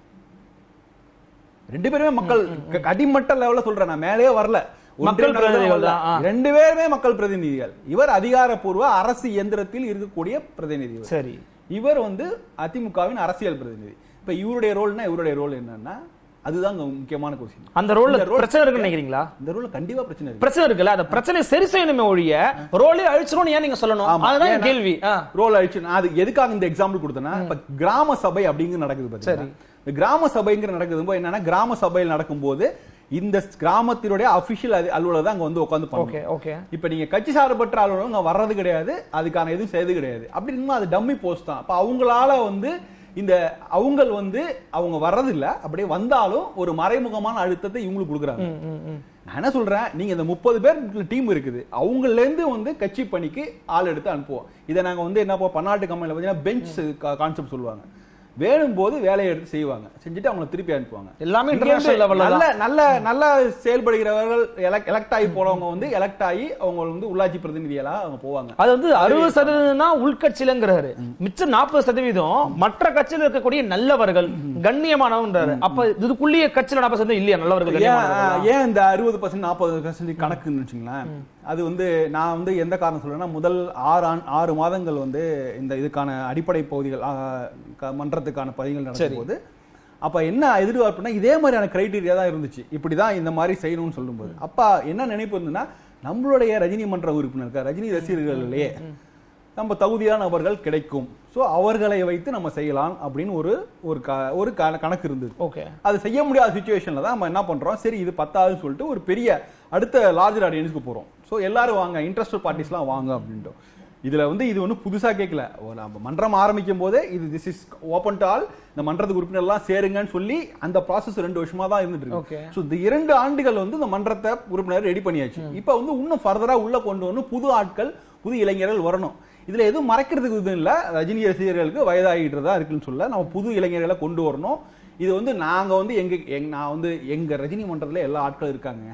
ரெண்டு பேருமே மக்கள் க- அடிமட்ட லெவல்ல சொல்றேன் நான் மேலேயே வரல ஒன்றிய மக்கள் நகரம் பிரதிநிதிகள் வரல. தான், ஆ. ரெண்டு பேருமே மக்கள் பிரதிநிதிகள் இவர் அதிகாரப்பூர்வ அரசு இயந்திரத்தில் இருக்கக்கூடிய பிரதிநிதி இவர். சரி இவர் வந்து அதிமுகவின் அரசியல் பிரதிநிதி இப்ப இவருடைய ரோல்னா இவருடைய ரோல் என்னன்னா அதுதான் இங்க முக்கியமான கொஸ்டின் அந்த ரோல்ல இந்த role- பிரச்சனை இருக்குன்னு நினைக்கிறீங்களா இந்த ரோல்ல கண்டிப்பா பிரச்சனை இருக்கு பிரச்சனை இருக்குல்ல அந்த பிரச்சனை சரி செய்யணுமே ஒழிய ரோலே அழிச்சிரும்னு ஏன் நீங்க சொல்லணும் ஆமா. அதுதான் என் ஏன்னா- கேள்வி ஆ. ரோல் அழிச்சு நான் அது எதுக்காக இந்த எக்ஸாம்பிள் கொடுத்தேன்னா இப்ப கிராம சபை அப்படிங்கிறது நடக்குது பாத்தீங்களா இந்த கிராம சபைங்கிற நடக்குது போது என்னன்னா கிராம சபையில் நடக்கும்போது இந்த கிராமத்தினுடைய அபிஷியல் அலுவலர் தான் அங்க வந்து உட்காந்து ஓகே பண்ணுவோம் ஓகே இப்ப நீங்க கட்சி சார்பற்ற அலுவலகம் அங்க வர்றது கிடையாது அதுக்கான எதுவும் செய்து கிடையாது அப்படி இருந்தா அது டம்மி போஸ்ட் தான் அப்ப அவங்களால வந்து இந்த அவங்க வந்து அவங்க வர்றது இல்ல அப்படியே வந்தாலும் ஒரு மறைமுகமான அழுத்தத்தை இவங்களுக்கு கொடுக்குறாங்க ம், ம், ம். நான் என்ன சொல்றேன் நீங்க இந்த முப்பது பேர் டீம் இருக்குது அவங்கல இருந்து வந்து கட்சி பணிக்கு ஆள் எடுத்து அனுப்புவோம் இதை நாங்க வந்து என்ன பண்ணுவோம், பன்னாட்டு கம்பெனில பாத்தீங்கன்னா பெஞ்ச் கான்செப்ட் சொல்லுவாங்க வேணும் போது வேலையை எடுத்து செய்வாங்க செஞ்சுட்டு அவங்கள திருப்பி அனுப்புவாங்க எல்லாமே இங்க international இருந்து level ல நல்ல நல்ல நல்ல செயல்படுகிறவர்கள் எலக்ட் ஆகி போனவங்க வந்து எலக்ட் ஆகி அவங்க வந்து உள்ளாட்சி பிரதிநிதிகளா அவங்க போவாங்க அது வந்து அறுபது சதவீதம் தான் உள்கட்சியிலங்கிறாரு மிச்சம் நாற்பது சதவீதம் மற்ற கட்சியில இருக்கக்கூடிய நல்லவர்கள் கண்ணியமானவன்றாரு அப்ப இதுக்குள்ளேயே கட்சியில நாற்பது சதவீதம் இல்லையா நல்லவர்கள் ஏன் கண்ணியமானவர்களா? ஏன் இந்த அறுபது பர்சன்ட் நாற்பது பர்சன்ட் கணக்குன்னு வச்சுங்களேன் அது வந்து நான் வந்து எந்த காரணம் சொல்றேன்னா முதல் ஆறு ஆண் ஆறு மாதங்கள் வந்து இந்த இதுக்கான அடிப்படை பகுதிகள் ஆ, க- மன்றத்துக்கான பதிவுகள் நடக்கும்போது அப்ப என்ன எதிர்பார்ப்புனா இதே மாதிரியான கிரைட்டீரியா தான் இருந்துச்சு இப்படிதான் இந்த மாதிரி செய்யணும்னு சொல்லும்போது அப்ப என்ன நினைப்பு இருந்ததுன்னா நம்மளுடைய ரஜினி மன்ற உறுப்பினர் ரஜினி ரசிகர்களே நம்ம தகுதியான நபர்கள் கிடைக்கும் சோ அவர்களை வைத்து நம்ம செய்யலாம் அப்படின்னு ஒரு ஒரு க- ஒரு கண- கணக்கு இருந்தது ஓகே அது செய்ய முடியாத சுச்சுவேஷன்ல தான் நம்ம என்ன பண்றோம் சரி இது பத்தாதுன்னு சொல்லிட்டு ஒரு பெரிய அடுத்த லார்ஜர் ஆடியன்ஸ்க்கு போறோம் ஸோ எல்லாரும் வாங்க இன்ட்ரெஸ்டட் பார்ட்டிஸ்லாம் வாங்க அப்படின்ட்டு இதுல வந்து இது ஒன்றும் புதுசா கேட்கல ஒரு நம்ம மன்றம் ஆரம்பிக்கும் போதே இது this is open to all இந்த மன்றத்துக்கு உறுப்பினர் எல்லாம் சேருங்கன்னு சொல்லி அந்த ப்ராசஸ் ரெண்டு வருஷமா தான் இருந்துட்டு Okay. இருக்கு ஸோ இந்த இரண்டு ஆண்டுகள் வந்து இந்த மன்றத்தை உறுப்பினர் ரெடி பண்ணியாச்சு இப்போ வந்து இன்னும் ஃபர்தரா உள்ள கொண்டு வரணும் புது ஆட்கள் புது இளைஞர்கள் வரணும் இதுல எதுவும் மறைக்கிறதுக்கு எதுவும் இல்ல ரஜினி ரசிகர்களுக்கு வயதாகிட்டு தான் இருக்குன்னு சொல்ல நம்ம புது இளைஞர்களை கொண்டு வரணும் இது வந்து நாங்க வந்து எங்க எங்க- நான் வந்து எங்க ரஜினி மன்றத்துல எல்லா ஆட்களும் இருக்காங்க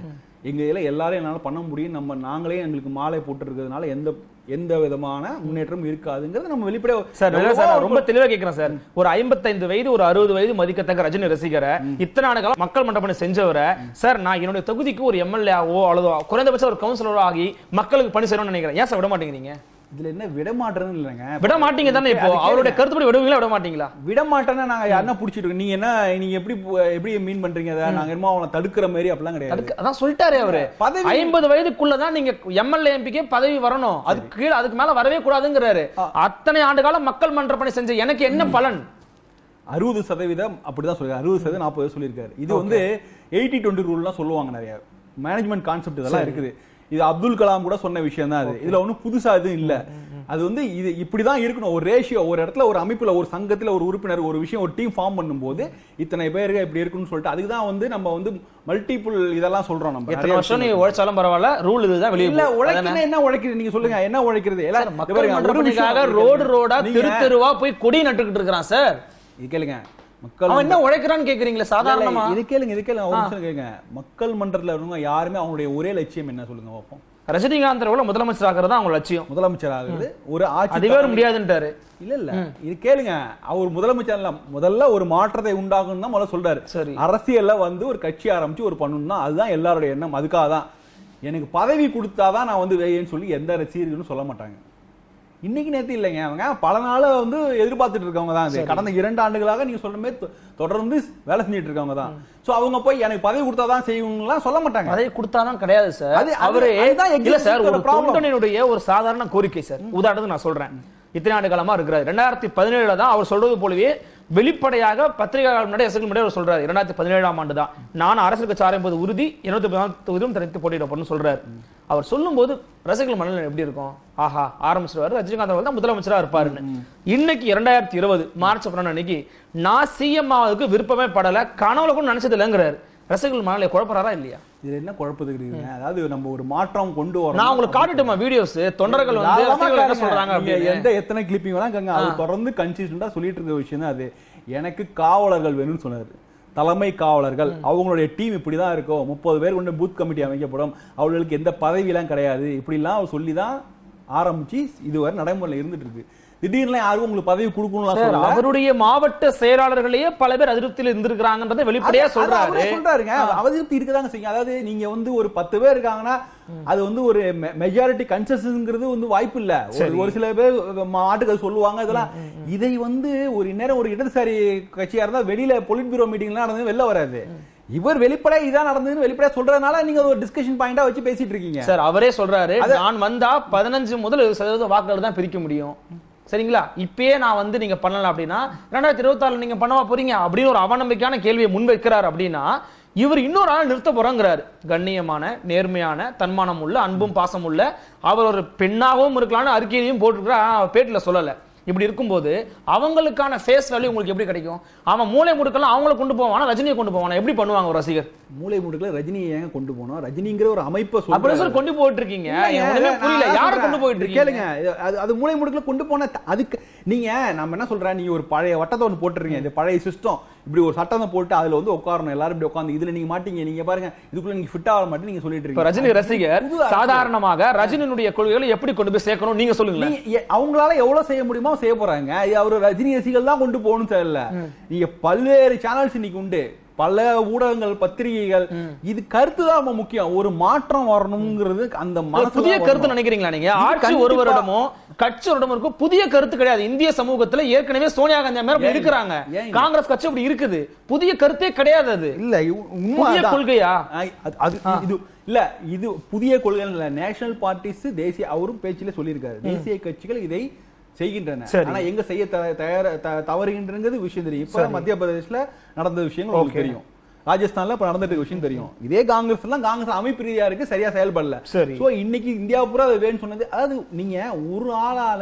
எங்க இதுல எல்லாரும் என்னால பண்ண முடியும் நம்ம நாங்களே எங்களுக்கு மாலை போட்டு இருக்கிறதுனால எந்த எந்த விதமான முன்னேற்றமும் இருக்காதுங்கிறது நம்ம வெளிப்படையா சார் இல்ல எவ்வளவோ சார் நான் ரொம்ப தெளிவா கேக்குறேன் சார் ஒரு 55 வயது ஒரு அறுபது வயது மதிக்கத்தக்க ரஜினி ரசிகரை இத்தனை ஆண்டு காலம் மக்கள் மன்ற பணி செஞ்சவரை சார் நான் என்னுடைய தொகுதிக்கு ஒரு எம்எல்ஏவோ அல்லது குறைந்தபட்சம் ஒரு கவுன்சிலரோ ஆகி மக்களுக்கு பணி செய்யணும்னு நினைக்கிறேன் ஏன் சார் விட மாட்டேங்கிறீங்க இதுல என்ன விடமாட்டேன்னு இல்லைங்க விட மாட்டீங்க தானே இப்போ அது அவருடைய கருத்துப்படி விடுவீங்களா விட மாட்டீங்களா விடமாட்டேன்னா நாங்க யாருன்னா புடிச்சிட்டு இருக்கோம் நீங்க என்ன நீங்க எப்படி பு- எப்படி மீன் பண்றீங்க அதை நாங்க என்னமோ அவனை தடுக்கிற மாதிரி அப்படிலாம் கிடையாது அதுக்கு அதான் சொல்லிட்டாரே அவரு பதவி ஐம்பது வயதுக்குள்ளதான் நீங்க எம்எல்ஏ எம்பிக்கே பதவி வரணும் அதுக்கு கீழே அதுக்கு மேல வரவே கூடாதுங்கிறாரு அத்தனை ஆண்டு காலம் மக்கள் மன்ற பணி செஞ்ச எனக்கு என்ன பலன் அறுபது சதவீதம் அப்படிதான் சொல்லி அறுபது சதவீதம் நாற்பது சொல்லியிருக்காரு இது வந்து எயிட்டி டுவெண்ட்டி ரூல்லாம் சொல்லுவாங்க நிறைய மேனேஜ்மெண்ட் கான்செப்ட் இதெல்லாம் இருக்குது இது அப்துல் கலாம் கூட சொன்ன விஷயம் தான் அது இதுல ஒன்றும் புதுசா எதுவும் இல்ல அது வந்து இது இப்படிதான் இருக்கணும் ஒரு ரேஷியோ ஒரு இடத்துல ஒரு அமைப்புல ஒரு சங்கத்துல ஒரு உறுப்பினர் ஒரு விஷயம் ஒரு டீம் ஃபார்ம் பண்ணும்போது இத்தனை பேருக்கு இப்படி இருக்குன்னு சொல்லிட்டு அதுக்கு தான் வந்து நம்ம வந்து மல்டிபிள் இதெல்லாம் சொல்றோம் நம்ம எத்தனை நிறைய வருஷம் நீ உழைச்சாலும் பரவாயில்ல ரூல் இதுதான் வெளியே இல்ல போகும். அதானே? உழைக்கிறது என்ன உழைக்கிறது நீங்க சொல்லுங்க என்ன உழைக்கிறது எல்லாம் இங்க மக்கள் பாருங்க, மன்ற ஒரு விஷயம் பணிக்காக இருக்கு. ரோடு ரோடா நீங்க- தெரு தெருவா போய் கொடி நட்டுக்கிட்டு இருக்கிறான் சார் இது கேளுங்க மக்கள் அவன் என்ன உழைக்கிறான்னு கேக்குறீங்களே சாதாரணமா இல்ல, இது கேளுங்க இது கேளுங்க ஒரு நிமிஷம் கேளுங்க மக்கள் மன்றத்துல இருக்கவங்க யாருமே அவங்களுடைய ஒரே லட்சியம் என்ன சொல்லுங்க பார்ப்போம் ரஜினிகாந்த் அவர்கள முதலமைச்சர் ஆகிறது தான் அவங்க லட்சியம் முதலமைச்சர் ஆகுறது ஒரு ஆட்சி அதுவே ஒரு முடியாதுன்ட்டாரு இல்ல இல்ல இது கேளுங்க அவர் முதலமைச்சர் இல்ல முதல்ல ஒரு மாற்றத்தை உண்டாகணும் தான் முதல்ல சொல்றாரு சரி அரசியல்ல வந்து ஒரு கட்சி ஆரம்பிச்சு ஒரு பண்ணணும் தான் அதுதான் எல்லாருடைய எண்ணம் அதுக்காக தான் எனக்கு பதவி கொடுத்தாதான் நான் வந்து வேயேன்னு சொல்லி எந்த ரசிகர்களும் சொல்ல மாட்டாங்க இன்னைக்கு நேத்து இல்லைங்க அவங்க பல நாளா வந்து எதிர்பார்த்துட்டு இருக்கவங்க தான் அது கடந்த இரண்டு ஆண்டுகளாக நீங்க சொல்ற மாதிரி தொ- தொடர்ந்து வேலை செஞ்சுட்டு இருக்கவங்க தான் சோ அவங்க போய் எனக்கு பதவி கொடுத்தாதான் செய்யணும்லாம் சொல்ல மாட்டாங்க பதவி கொடுத்தாதான் கிடையாது சார் அது- அது- அவரு அதுதான் இல்ல சார் ஒரு executive problem. தொண்டனினுடைய ஒரு சாதாரண கோரிக்கை சார் உதாரணத்துக்கு நான் சொல்றேன் இத்தனை ஆண்டு காலமா இருக்கிறார் ரெண்டாயிரத்தி பதினேழுல தான் அவர் சொல்றது போலவே வெளிப்படையாக பத்திரிகையாளர் முன்னாடி அரசுக்கு முன்னாடி அவர் சொல்றாரு இரண்டாயிரத்தி பதினேழாம் ஆண்டு தான் நான் அரசியல் கட்சி ஆரம்பிப்பது உறுதி இருநூத்தி பதினாலு தொகுதியும் தனித்து போட்டியிடப்படும் சொல்றாரு அவர் சொல்லும்போது ரசிகர்கள் மனநிலை எப்படி இருக்கும் ஆஹா ஆரம்பிச்சிருவாரு ரஜினிகாந்த் அவர்கள் தான் முதலமைச்சரா இருப்பாருன்னு இன்னைக்கு இரண்டாயிரத்தி இருபது மார்ச் பன்னெண்டு அன்னைக்கு நான் சிஎம் ஆவதுக்கு விருப்பமே படல கனவுல கூட நினைச்சது இல்லைங்கிறாரு ரசிகர்கள் மனநிலை குழப்பறாரா இல்லையா இதுல என்ன குழப்பத்துக்கு இருக்குங்க அதாவது நம்ம ஒரு மாற்றம் கொண்டு வரணும் நான் உங்களுக்கு காட்டுட்டுமா வீடியோஸ் தொண்டர்கள் வந்து தாராளமா ரசிகர்கள் என்ன காட்டுங்க. சொல்றாங்க நீங்க அப்படின்னு எந்த எத்தனை கிளிப்பிங் வேணா கேங்க அது தொடர்ந்து கன்சிஸ்டண்டா சொல்லிட்டு இருக்க விஷயம் தான் அது எனக்கு காவலர்கள் வேணும்னு சொன்னாரு தலைமை காவலர்கள் அவங்களுடைய டீம் இப்படிதான் இருக்கும் முப்பது பேர் கொண்டு பூத் கமிட்டி அமைக்கப்படும் அவர்களுக்கு எந்த பதவியெல்லாம் கிடையாது இப்படிலாம் அவர் சொல்லி தான் ஆரம்பிச்சு இதுவரை நடைமுறையில் இருந்துட்டு இருக்கு திடீர்னு யாரும் உங்களுக்கு பதவி கொடுக்கணும்லாம் சார், சொல்லல அவருடைய மாவட்ட செயலாளர்களையே பல பேர் அதிருப்தியில் இருந்திருக்கிறாங்கன்றதை வெளிப்படையா அது- அது சொல்றாரு அவரே சொல்றாருங்க அவதிருப்தி இருக்கதாங்க செய்யும் அதாவது நீங்க வந்து ஒரு பத்து பேர் இருக்காங்கன்னா அது வந்து ஒரு மெஜாரிட்டி கன்சென்சஸ்ங்கிறது வந்து வாய்ப்பு இல்ல ஒரு- ஒரு சில பேர் மாட்டுக்கு அது சொல்லுவாங்க இதெல்லாம் இதை வந்து ஒரு நேரம் ஒரு இடதுசாரி கட்சியா இருந்தா வெளியில பொலிட் பியூரோ மீட்டிங்லாம் நடந்தது வெளில வராது இவர் வெளிப்படையா இதான் நடந்ததுன்னு வெளிப்படையா சொல்றதுனால நீங்க அது ஒரு டிஸ்கஷன் பாயிண்டா வச்சு பேசிட்டு இருக்கீங்க சார் அவரே சொல்றாரு நான் வந்தா பதினஞ்சு முதல் இருபது சதவீத வாக்குகள் தான் பிரிக்க முடியும் சரிங்களா இப்பயே நான் வந்து நீங்க பண்ணலாம் அப்படின்னா ரெண்டாயிரத்தி இருபத்தாறுல நீங்க பண்ணவா போறீங்க அப்படின்னு ஒரு அவநம்பிக்கையான கேள்வியை முன்வைக்கிறார் அப்படின்னா இவர் இன்னொரு ஆள் நிறுத்த போறோங்கிறாரு கண்ணியமான நேர்மையான தன்மானம் உள்ள அன்பும் பாசம் உள்ள அவர் ஒரு பெண்ணாகவும் இருக்கலாம்னு அறிக்கையிலையும் போட்டிருக்கிறார் ஆனா அவர் பேட்டில் சொல்லல இப்படி இருக்கும்போது அவங்களுக்கான ஃபேஸ் வேல்யூ உங்களுக்கு எப்படி கிடைக்கும் அவன் மூளை முடுக்கெல்லாம் அவங்கள கொண்டு போவானா ரஜினியை கொண்டு போவானா எப்படி பண்ணுவாங்க ஒரு ரசிகர் மூளை முடுக்கல ரஜினியை ஏங்க கொண்டு போனோம் ரஜினிங்கிற ஒரு அமைப்பை அப்படி சொல்றாரு. சொல்லி கொண்டு போயிட்டு இருக்கீங்க இல்லைங்க, எனக்கு ஒண்ணுமே நான் புரியல அதான் யாரை சொல்றேன். கொண்டு போயிட்டு இருக்கீங்க கேளுங்க இது- அது அது மூளை முடுக்கல கொண்டு போன த- அதுக்கு நீங்க நம்ம என்ன சொல்றேன் நீங்க ஒரு பழைய வட்டத்தை ஒன்று போட்டுறீங்க இந்த பழைய சிஸ்டம் இப்படி ஒரு சட்டத்தை போட்டு அதுல வந்து உட்காரணும் எல்லாரும் இப்படி உட்காந்து இதுல நீங்க மாட்டீங்க நீங்க பாருங்க இதுக்குள்ள நீங்க ஃபிட் ஆக மாட்டேன் நீங்க சொல்லிட்டு இப்ப இருக்கீங்க ரஜினி ரசிகர் புது அரசியல். சாதாரணமாக ரஜினியினுடைய கொள்கைகளை எப்படி கொண்டு போய் சேர்க்கணும் நீங்க சொல்லுங்களேன் நீ- எ- அவங்களால எவ்வளவு செய்ய முடியுமோ செய்ய போறாங்க இது அவரு ரஜினி ரசிகர்கள் தான் கொண்டு போகணும் தேவையில்ல நீங்க பல்வேறு சேனல்ஸ் இன்னைக்கு உண்டு பல ஊடகங்கள் பத்திரிகைகள் இது கருத்து தான் ரொம்ப முக்கியம் ஒரு மாற்றம் வரணுங்கிறது அந்த ஒரு மனசுல புதிய தான் கருத்து வரணும். நினைக்கிறீங்களா நீங்க இது ஆட்சி கண்டிப்பா- ஒரு வருடமும் கட்சி ஒரு வருடம் இருக்கும் புதிய கருத்து கிடையாது இந்திய சமூகத்துல ஏற்கனவே சோனியா காந்தி அம்மையார் அப்படி ஏன் இருக்கிறாங்க ஏன் இல்ல? காங்கிரஸ் கட்சி அப்படி இருக்குது புதிய கருத்தே கிடையாது அது இல்ல இவ்- உண்மை புதிய அதான். கொள்கையா ஆ, அது- அது இது இல்ல இது புதிய கொள்கை இல்ல நேஷனல் பார்ட்டிஸ் தேசிய அவரும் பேச்சில சொல்லியிருக்காரு தேசிய கட்சிகள் இதை செய்கின்றன சரி. ஆனா எங்க செய்ய த- தயார த- தவறுகின்றங்கிறது விஷயம் தெரியும் இப்ப மத்திய பிரதேஷ்ல நடந்த விஷயங்கள் உங்களுக்கு Okay. தெரியும் ராஜஸ்தான்ல இப்ப நடந்துட்டு இருக்க விஷயம் தெரியும் இதே காங்கிரஸ் எல்லாம் காங்கிரஸ் அமைப்பு ரீதியா இருக்கு சரியா செயல்படல சரி. சோ இன்னைக்கு இந்தியா பூரா அது வேணும்னு சொன்னது அதாவது நீங்க ஒரு ஆளால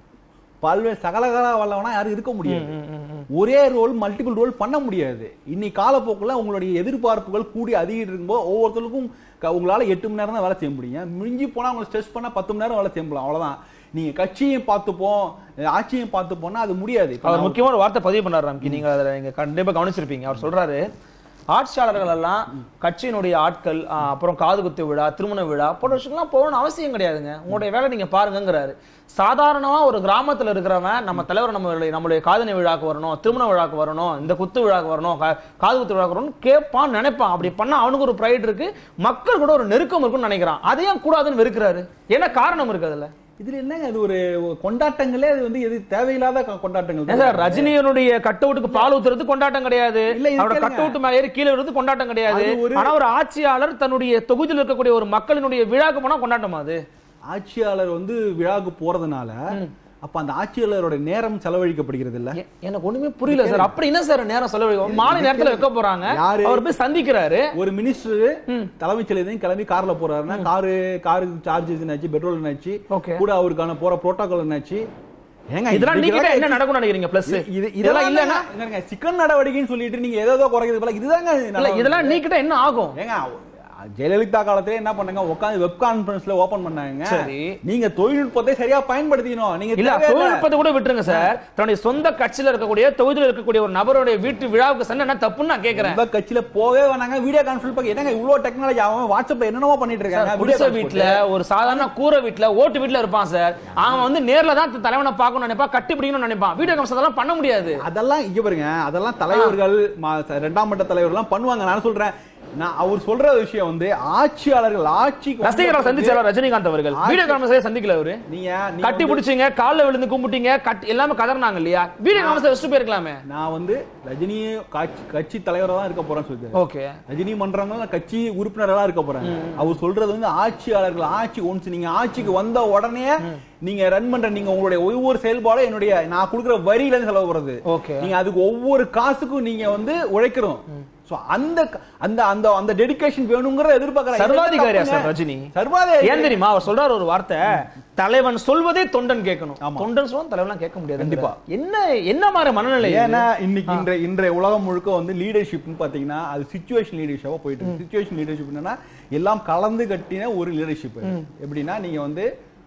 பல்வேறு சகலகலா வல்லவனா யாரும் இருக்க முடியாது ஒரே ரோல் மல்டிபிள் ரோல் பண்ண முடியாது இன்னைக்கு காலப்போக்குல உங்களுடைய எதிர்பார்ப்புகள் கூடி அதிகிட்டு இருக்கும்போது ஒவ்வொருத்தருக்கும் க- உங்களால எட்டு மணி நேரம் தான் வேலை செய்ய முடியும் மிஞ்சி போனா உங்களை ஸ்ட்ரெஸ் பண்ணா பத்து மணி நேரம் வேலை செய்ய முடியும் அவ்வளவுதான் நீங்க கட்சியையும் பார்த்துப்போம் ஆட்சியையும் பார்த்துப்போம்னா அது முடியாது இப்ப அவர் நான் முக்கியமான ஒரு வார்த்தை பதிவு பண்ணாரு ராம்கி நீங்க அதுல நீங்க கண்டிப்பா கவனிச்சிருப்பீங்க அவர் சொல்றாரு ஆட்சியாளர்கள் எல்லாம் கட்சியினுடைய ஆட்கள் ஆ, அப்புறம் காது குத்து விழா திருமண விழா போன்ற விஷயங்கள்லாம் போகணும்னு அவசியம் கிடையாதுங்க உங்களுடைய வேலை நீங்க பாருங்கங்கிறாரு சாதாரணமா ஒரு கிராமத்துல இருக்கிறவன் நம்ம தலைவர் நம்மளுடைய நம்மளுடைய காதணி விழாக்கு வரணும் திருமண விழாக்கு வரணும் இந்த குத்து விழாக்கு வரணும் கா- காது குத்து விழாக்கு வரணும் கேட்பான் நினைப்பான் அப்படி பண்ணா அவனுக்கு ஒரு ப்ரைட் இருக்கு மக்கள் கூட ஒரு நெருக்கம் இருக்குன்னு நினைக்கிறான் அதையும் கூடாதுன்னு வெறுக்கிறாரு என்ன காரணம் இருக்கு அதுல இதுல என்னங்க அது ஒரு கொண்டாட்டங்களே அது வந்து எது தேவையில்லாத கொ- கொண்டாட்டங்கள் ஏன் சார் ரஜினியனுடைய கட் அவுட்டுக்கு பால் ஊத்துறது கொண்டாட்டம் கிடையாது இல்ல, இது அவரோட கேளுங்க. கட் அவுட் மேல ஏறி கீழே விழுறது கொண்டாட்டம் கிடையாது அது ஒரு- ஆனா ஒரு ஆட்சியாளர் தன்னுடைய தொகுதியில் இருக்கக்கூடிய ஒரு மக்களினுடைய விழாக்கு போனா கொண்டாட்டமா அது ஆட்சியாளர் வந்து விழாவுக்கு போறதுனால அப்ப அந்த ஆட்சியாளரோட நேரம் செலவழிக்கப்படுகிறது இல்ல எ- எனக்கு ஒண்ணுமே புரியல சார் அப்படி என்ன சார் நேரம் செலவழிக்கும் மாலை நேரத்துல வைக்க போறாங்க யாரு? அவர் போய் சந்திக்கிறாரு ஒரு மினிஸ்டர் தலைமைச் செயலகம் கிளம்பி கார்ல போறாருன்னா காரு காருக்கு சார்ஜஸ் என்னாச்சு பெட்ரோல் என்னாச்சு Okay. கூட அவருக்கான போற புரோட்டோகால் என்னாச்சு ஏங்க இதெல்லாம் இதுக்கு நீக்கிட்டா வேற- என்ன நடக்கும்னு நினைக்கிறீங்க பிளஸ் இது- இது இதெல்லாம் இதெல்லாம் இல்லன்னா இல்லைன்னா சிக்கன் நடவடிக்கைன்னு சொல்லிட்டு நீங்க ஏதோ குறைக்கிறது போல இதுதாங்க இல்ல நல்லா- இதெல்லாம் நீக்கிட்டா என்ன ஆகும் ஏங்க ஜெயலலிதா காலத்திலே என்ன பண்ணாங்க உட்காந்து வெப் கான்பரன்ஸ்ல ஓபன் பண்ணாங்க சரி. நீங்க தொழில்நுட்பத்தை சரியா பயன்படுத்திக்கணும் நீங்க இல்ல தேவையில்ல. தொழில்நுட்பத்தை கூட விட்டுருங்க சார் தன்னுடைய சொந்த கட்சியில இருக்கக்கூடிய தொகுதியில் இருக்கக்கூடிய ஒரு நபருடைய வீட்டு விழாவுக்கு சென்று என்ன தப்புன்னு நான் கேக்குறேன் உங்க கட்சியில போகவே வேணாங்க வீடியோ கான்ஃபரன்ஸ் பார்க்க என்னங்க இவ்வளவு டெக்னாலஜி அவன் வாட்ஸ்அப்ல என்னென்னமோ பண்ணிட்டு இருக்காங்க குடிசை video conference வீட்டுல ஒரு சாதாரண கூரை வீட்டுல ஓட்டு வீட்டுல இருப்பான் சார் அவன் வந்து நேர்ல தான் தன் தலைவனை பார்க்கணும்னு நினைப்பான் கட்டி பிடிக்கணும்னு நினைப்பான் வீடியோ கான்ஃபரன்ஸ் அதெல்லாம் பண்ண முடியாது அதெல்லாம் இங்க பாருங்க அதெல்லாம் தலைவர்கள் மா- ரெண்டாம் மட்ட தலைவர்கள்லாம் பண்ணுவாங்க நான் சொல்றேன் நான் அவர் சொல்ற விஷயம் வந்து ஆட்சியாளர்கள் ஆட்சிக்கு ரசிகர்கள் வந்து- சந்திச்சாரா ரஜினிகாந்த் அவர்கள் வீடியோ கான்ஃபரன்ஸ் சந்திக்கல அவரு நீங்க நீங்க கட்டி வந்து- பிடிச்சீங்க கால்ல விழுந்து கும்பிட்டீங்க கட் எல்லாமே கதறினாங்க இல்லையா வீடியோ கான்ஃபரன்ஸ் வச்சுட்டு போயிருக்கலாமே நான் வந்து ரஜினி கட்சி கட்சி தலைவரா தான் இருக்க போறேன்னு சொல்லிட்டு ஓகே ரஜினி மன்றங்கள் கட்சி உறுப்பினர்களா இருக்க போறாங்க அவர் சொல்றது வந்து ஆட்சியாளர்கள் ஆட்சி ஒன்ஸ் நீங்க ஆட்சிக்கு வந்த உடனே நீங்க ரன் பண்ற நீங்க உங்களுடைய ஒவ்வொரு செயல்பாடும் என்னுடைய நான் கொடுக்குற வரியில இருந்து செலவு போறது Okay. நீங்க அதுக்கு ஒவ்வொரு காசுக்கும் நீங்க வந்து உழைக்கணும் சோ அந்த க- அந்த அந்த அந்த டெடிகேஷன் வேணுங்கிற எதிர்பார்க்கறேன் சர்வாதிகாரியா சார் ரஜினி சர்வாதிகாரி ஏன் தெரியுமா அவர் சொல்றாரு ஒரு வார்த்தை தலைவன் சொல்வதே தொண்டன் கேட்கணும் ஆமா. தொண்டன் சொல்லும் தலைவன் கேட்க முடியாது கண்டிப்பா. என்ன என்ன மாதிரி மனநிலை இது? ஏன்னா இன்னைக்கு இன்றைய இன்றைய உலகம் முழுக்க வந்து லீடர்ஷிப்னு பாத்தீங்கன்னா அது சிச்சுவேஷன் லீடர்ஷிப்பா போயிட்டு இருக்கு சிச்சுவேஷன் லீடர்ஷிப் என்னன்னா எல்லாம் கலந்து கட்டின ஒரு லீடர்ஷிப் எப்படின்னா நீங்க வந்து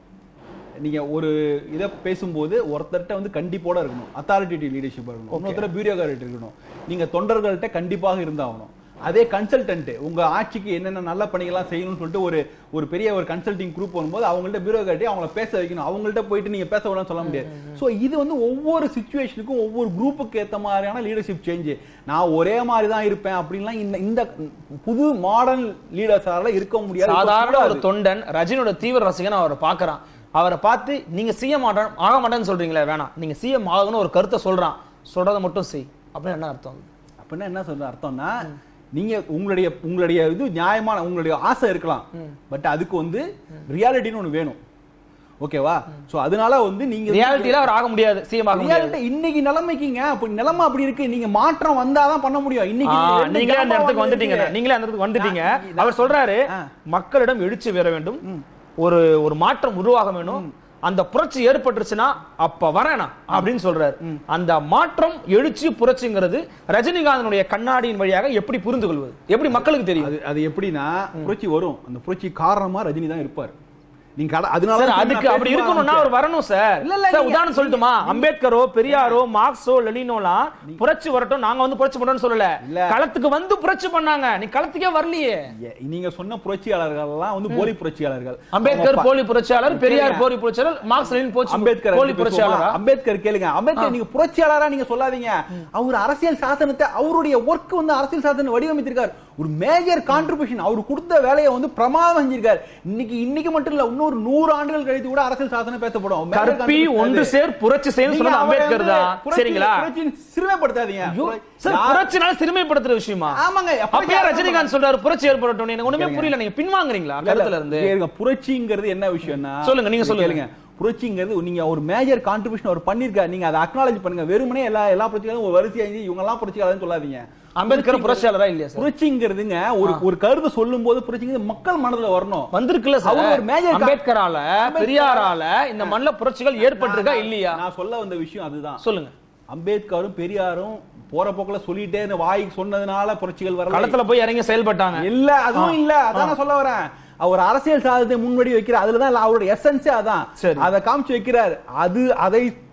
நீங்க ஒரு இதை பேசும்போது ஒருத்தர்ட்ட வந்து கண்டிப்போட இருக்கணும் அத்தாரிட்டேட்டிவ் லீடர்ஷிப் இருக்கணும் இன்னொருத்தர் பியூரோகிராட் இருக்கணும் நீங்க தொண்டர்கள்ட்ட கண்டிப்பாக இருந்தாகணும் அதே கன்சல்டன்ட் உங்க ஆட்சிக்கு என்னென்ன நல்ல பணிகள்லாம் செய்யணும்னு சொல்லிட்டு ஒரு ஒரு பெரிய ஒரு கன்சல்டிங் குரூப் வரும்போது அவங்கள்ட்ட பியூரோகிராட்டி அவங்கள பேச வைக்கணும் அவங்கள்ட்ட போயிட்டு நீங்க பேச விடலாம் சொல்ல முடியாது சோ இது வந்து ஒவ்வொரு சுச்சுவேஷனுக்கும் ஒவ்வொரு குரூப்புக்கு ஏத்த மாதிரியான லீடர்ஷிப் சேஞ்ச் நான் ஒரே மாதிரி தான் இருப்பேன் அப்படின்லாம் இந்த இந்த புது மாடர்ன் லீடர்ஸால இருக்க முடியாது சாதாரண ஒரு இருக்கக்கூடாது. தொண்டன் ரஜினியோட தீவிர ரசிகன் அவரை பார்க்கறான் அவரை பார்த்து நீங்க சிஎம் ஆக ஆக மாட்டேன்னு சொல்றீங்களே வேணாம் நீங்க சிஎம் ஆகணும்னு ஒரு கருத்தை சொல்றான் சொல்றதை மட்டும் செய் அப்படின்னு என்ன அர்த்தம் அப்படின்னா என்ன சொல்ற அர்த்தம்னா நீங்க உங்களுடைய உங்களுடைய இது நியாயமான உங்களுடைய ஆசை இருக்கலாம் பட் அதுக்கு வந்து ரியாலிட்டின்னு ஒண்ணு வேணும் ஓகேவா சோ அதனால வந்து நீங்க ரியாலிட்டியில அவர் ஆக முடியாது சிஎம் ஆக முடியாது ரியாலிட்டி இன்னைக்கு நிலைமைக்குங்க அப்ப நிலைமை அப்படி இருக்கு நீங்க மாற்றம் வந்தாதான் பண்ண முடியும் இன்னைக்கு ஆ, ரெண்டு நீங்களே அந்த இடத்துக்கு ஜாமான் வந்துட்டீங்க இருக்கு. நீங்களே அந்த இடத்துக்கு வந்துட்டீங்க நான் அவர் சொல்றாரு ஆ. மக்களிடம் எழுச்சி பெற வேண்டும் ஒரு ஒரு மாற்றம் உருவாக வேணும் அந்த புரட்சி ஏற்பட்டுருச்சுன்னா அப்ப வரேனா அப்படின்னு சொல்றாரு அந்த மாற்றம் எழுச்சி புரட்சிங்கிறது ரஜினிகாந்தனுடைய கண்ணாடியின் வழியாக எப்படி புரிந்து கொள்வது எப்படி மக்களுக்கு தெரியும் அது அது எப்படின்னா புரட்சி வரும் அந்த புரட்சி காரணமா ரஜினி தான் இருப்பார் நீங்க கட- அதனால சார் தான் அதுக்கு நான் அப்படி பேச இருக்கணும்னா அவர் வரணும் சார் இல்ல, இல்ல, சார், நீங்க- உதாரணம் சொல்லட்டுமா அம்பேத்கரோ பெரியாரோ மார்க்ஸோ லெனினோலாம் புரட்சி வரட்டும் நாங்க வந்து புரட்சி பண்றோம்னு சொல்லல இல்ல. களத்துக்கு வந்து புரட்சி பண்ணாங்க நீ களத்துக்கே வரலையே ஏ- நீங்க சொன்ன புரட்சியாளர்கள் எல்லாம் வந்து போலி புரட்சியாளர்கள் அம்பேத்கர் அவங்க ப- போலி புரட்சியாளர் பெரியார் கேளுங்க. போலி புரட்சியாளர் மார்க்ஸ் லெனின் போச்சு அம்பேத்கர் போலி புரட்சியாளரா அம்பேத்கர் கேளுங்க அம்பேத்கர் நீங்க புரட்சியாளரா நீங்க சொல்லாதீங்க அவர் அரசியல் சாசனத்தை அவருடைய ஒர்க் வந்து அரசியல் சாசனம் வடிவமைத்திருக்கார் ஒரு மேஜர் கான்ட்ரிபியூஷன் அவர் கொடுத்த வேலையை வந்து பிரமாதம் செஞ்சிருக்காரு இன்னைக்கு இன்னைக்கு மட்டும் இல்ல இன்னொரு நூறு ஆண்டுகள் கழித்து கூட அரசியல் சாசனம் பேசப்படும் Major கற்பி contribution ஒன்று அது. சேர் புரட்சி செய்யும் நீங்க சொன்னது அவரை அம்பேத்கர் வந்து தான் புரட்சி- சரிங்களா புரட்சின்னு சிறுமைப்படுத்தாதீங்க ஐயோ, புர- சார் யார்- புரட்சினால சிறுமைப்படுத்துற விஷயமா ஆமாங்க, அப்ப அப்பயே யார் ரஜினிகாந்த் சொல்றாரு புரட்சி ஏற்படட்டும் எனக்கு ஒண்ணுமே புரியல நீங்க பின்வாங்குறீங்களா இல்ல, இல்ல, கருத்துல இருந்து இருங்க, புரட்சிங்கிறது என்ன விஷயம்னா சொல்லுங்க, நீங்க சொல்லுங்க. கேளுங்க புரட்சிங்கிறது நீங்க ஒரு மேஜர் கான்ட்ரிபியூஷன் அவர் பண்ணிருக்காரு நீங்க அதை அக்னாலஜ் பண்ணுங்க வெறுமனே எல்லா எல்லா புரட்சிகளும் ஒரு வரிசையா இருந்து இவங்க எல்லாம் புரட்சியாளர்னு சொல்லாதீங்க அம்பேத்கர் புரட்சியாளரா இல்லையா சார் புரட்சிங்கிறதுங்க ஒரு ஒரு கருத்து சொல்லும் போது புரட்சிங்கிறது மக்கள் மனதுல வரணும் வந்திருக்குல்ல சார் அவர் ஒரு major கா- அம்பேத்கரால பெரியாரால இந்த மண்ணில் புரட்சிகள் ஏற்பட்டிருக்கா இல்லையா நான் சொல்ல வந்த விஷயம் அதுதான் சொல்லுங்க அம்பேத்கரும் பெரியாரும் போற போக்குல சொல்லிட்டே இந்த வாய்க்கு சொன்னதுனால புரட்சிகள் வரல களத்துல போய் இறங்கி செயல்பட்டாங்க இல்ல அதுவும் இல்ல அதான் நான் சொல்ல வரேன் அவர் அரசியல் சாதத்தை முன்வடி வைக்கிறார் அதுலதான் அவருடைய எசன்ஸே அதான் சரி. அதை காமிச்சு வைக்கிறார் அது அதை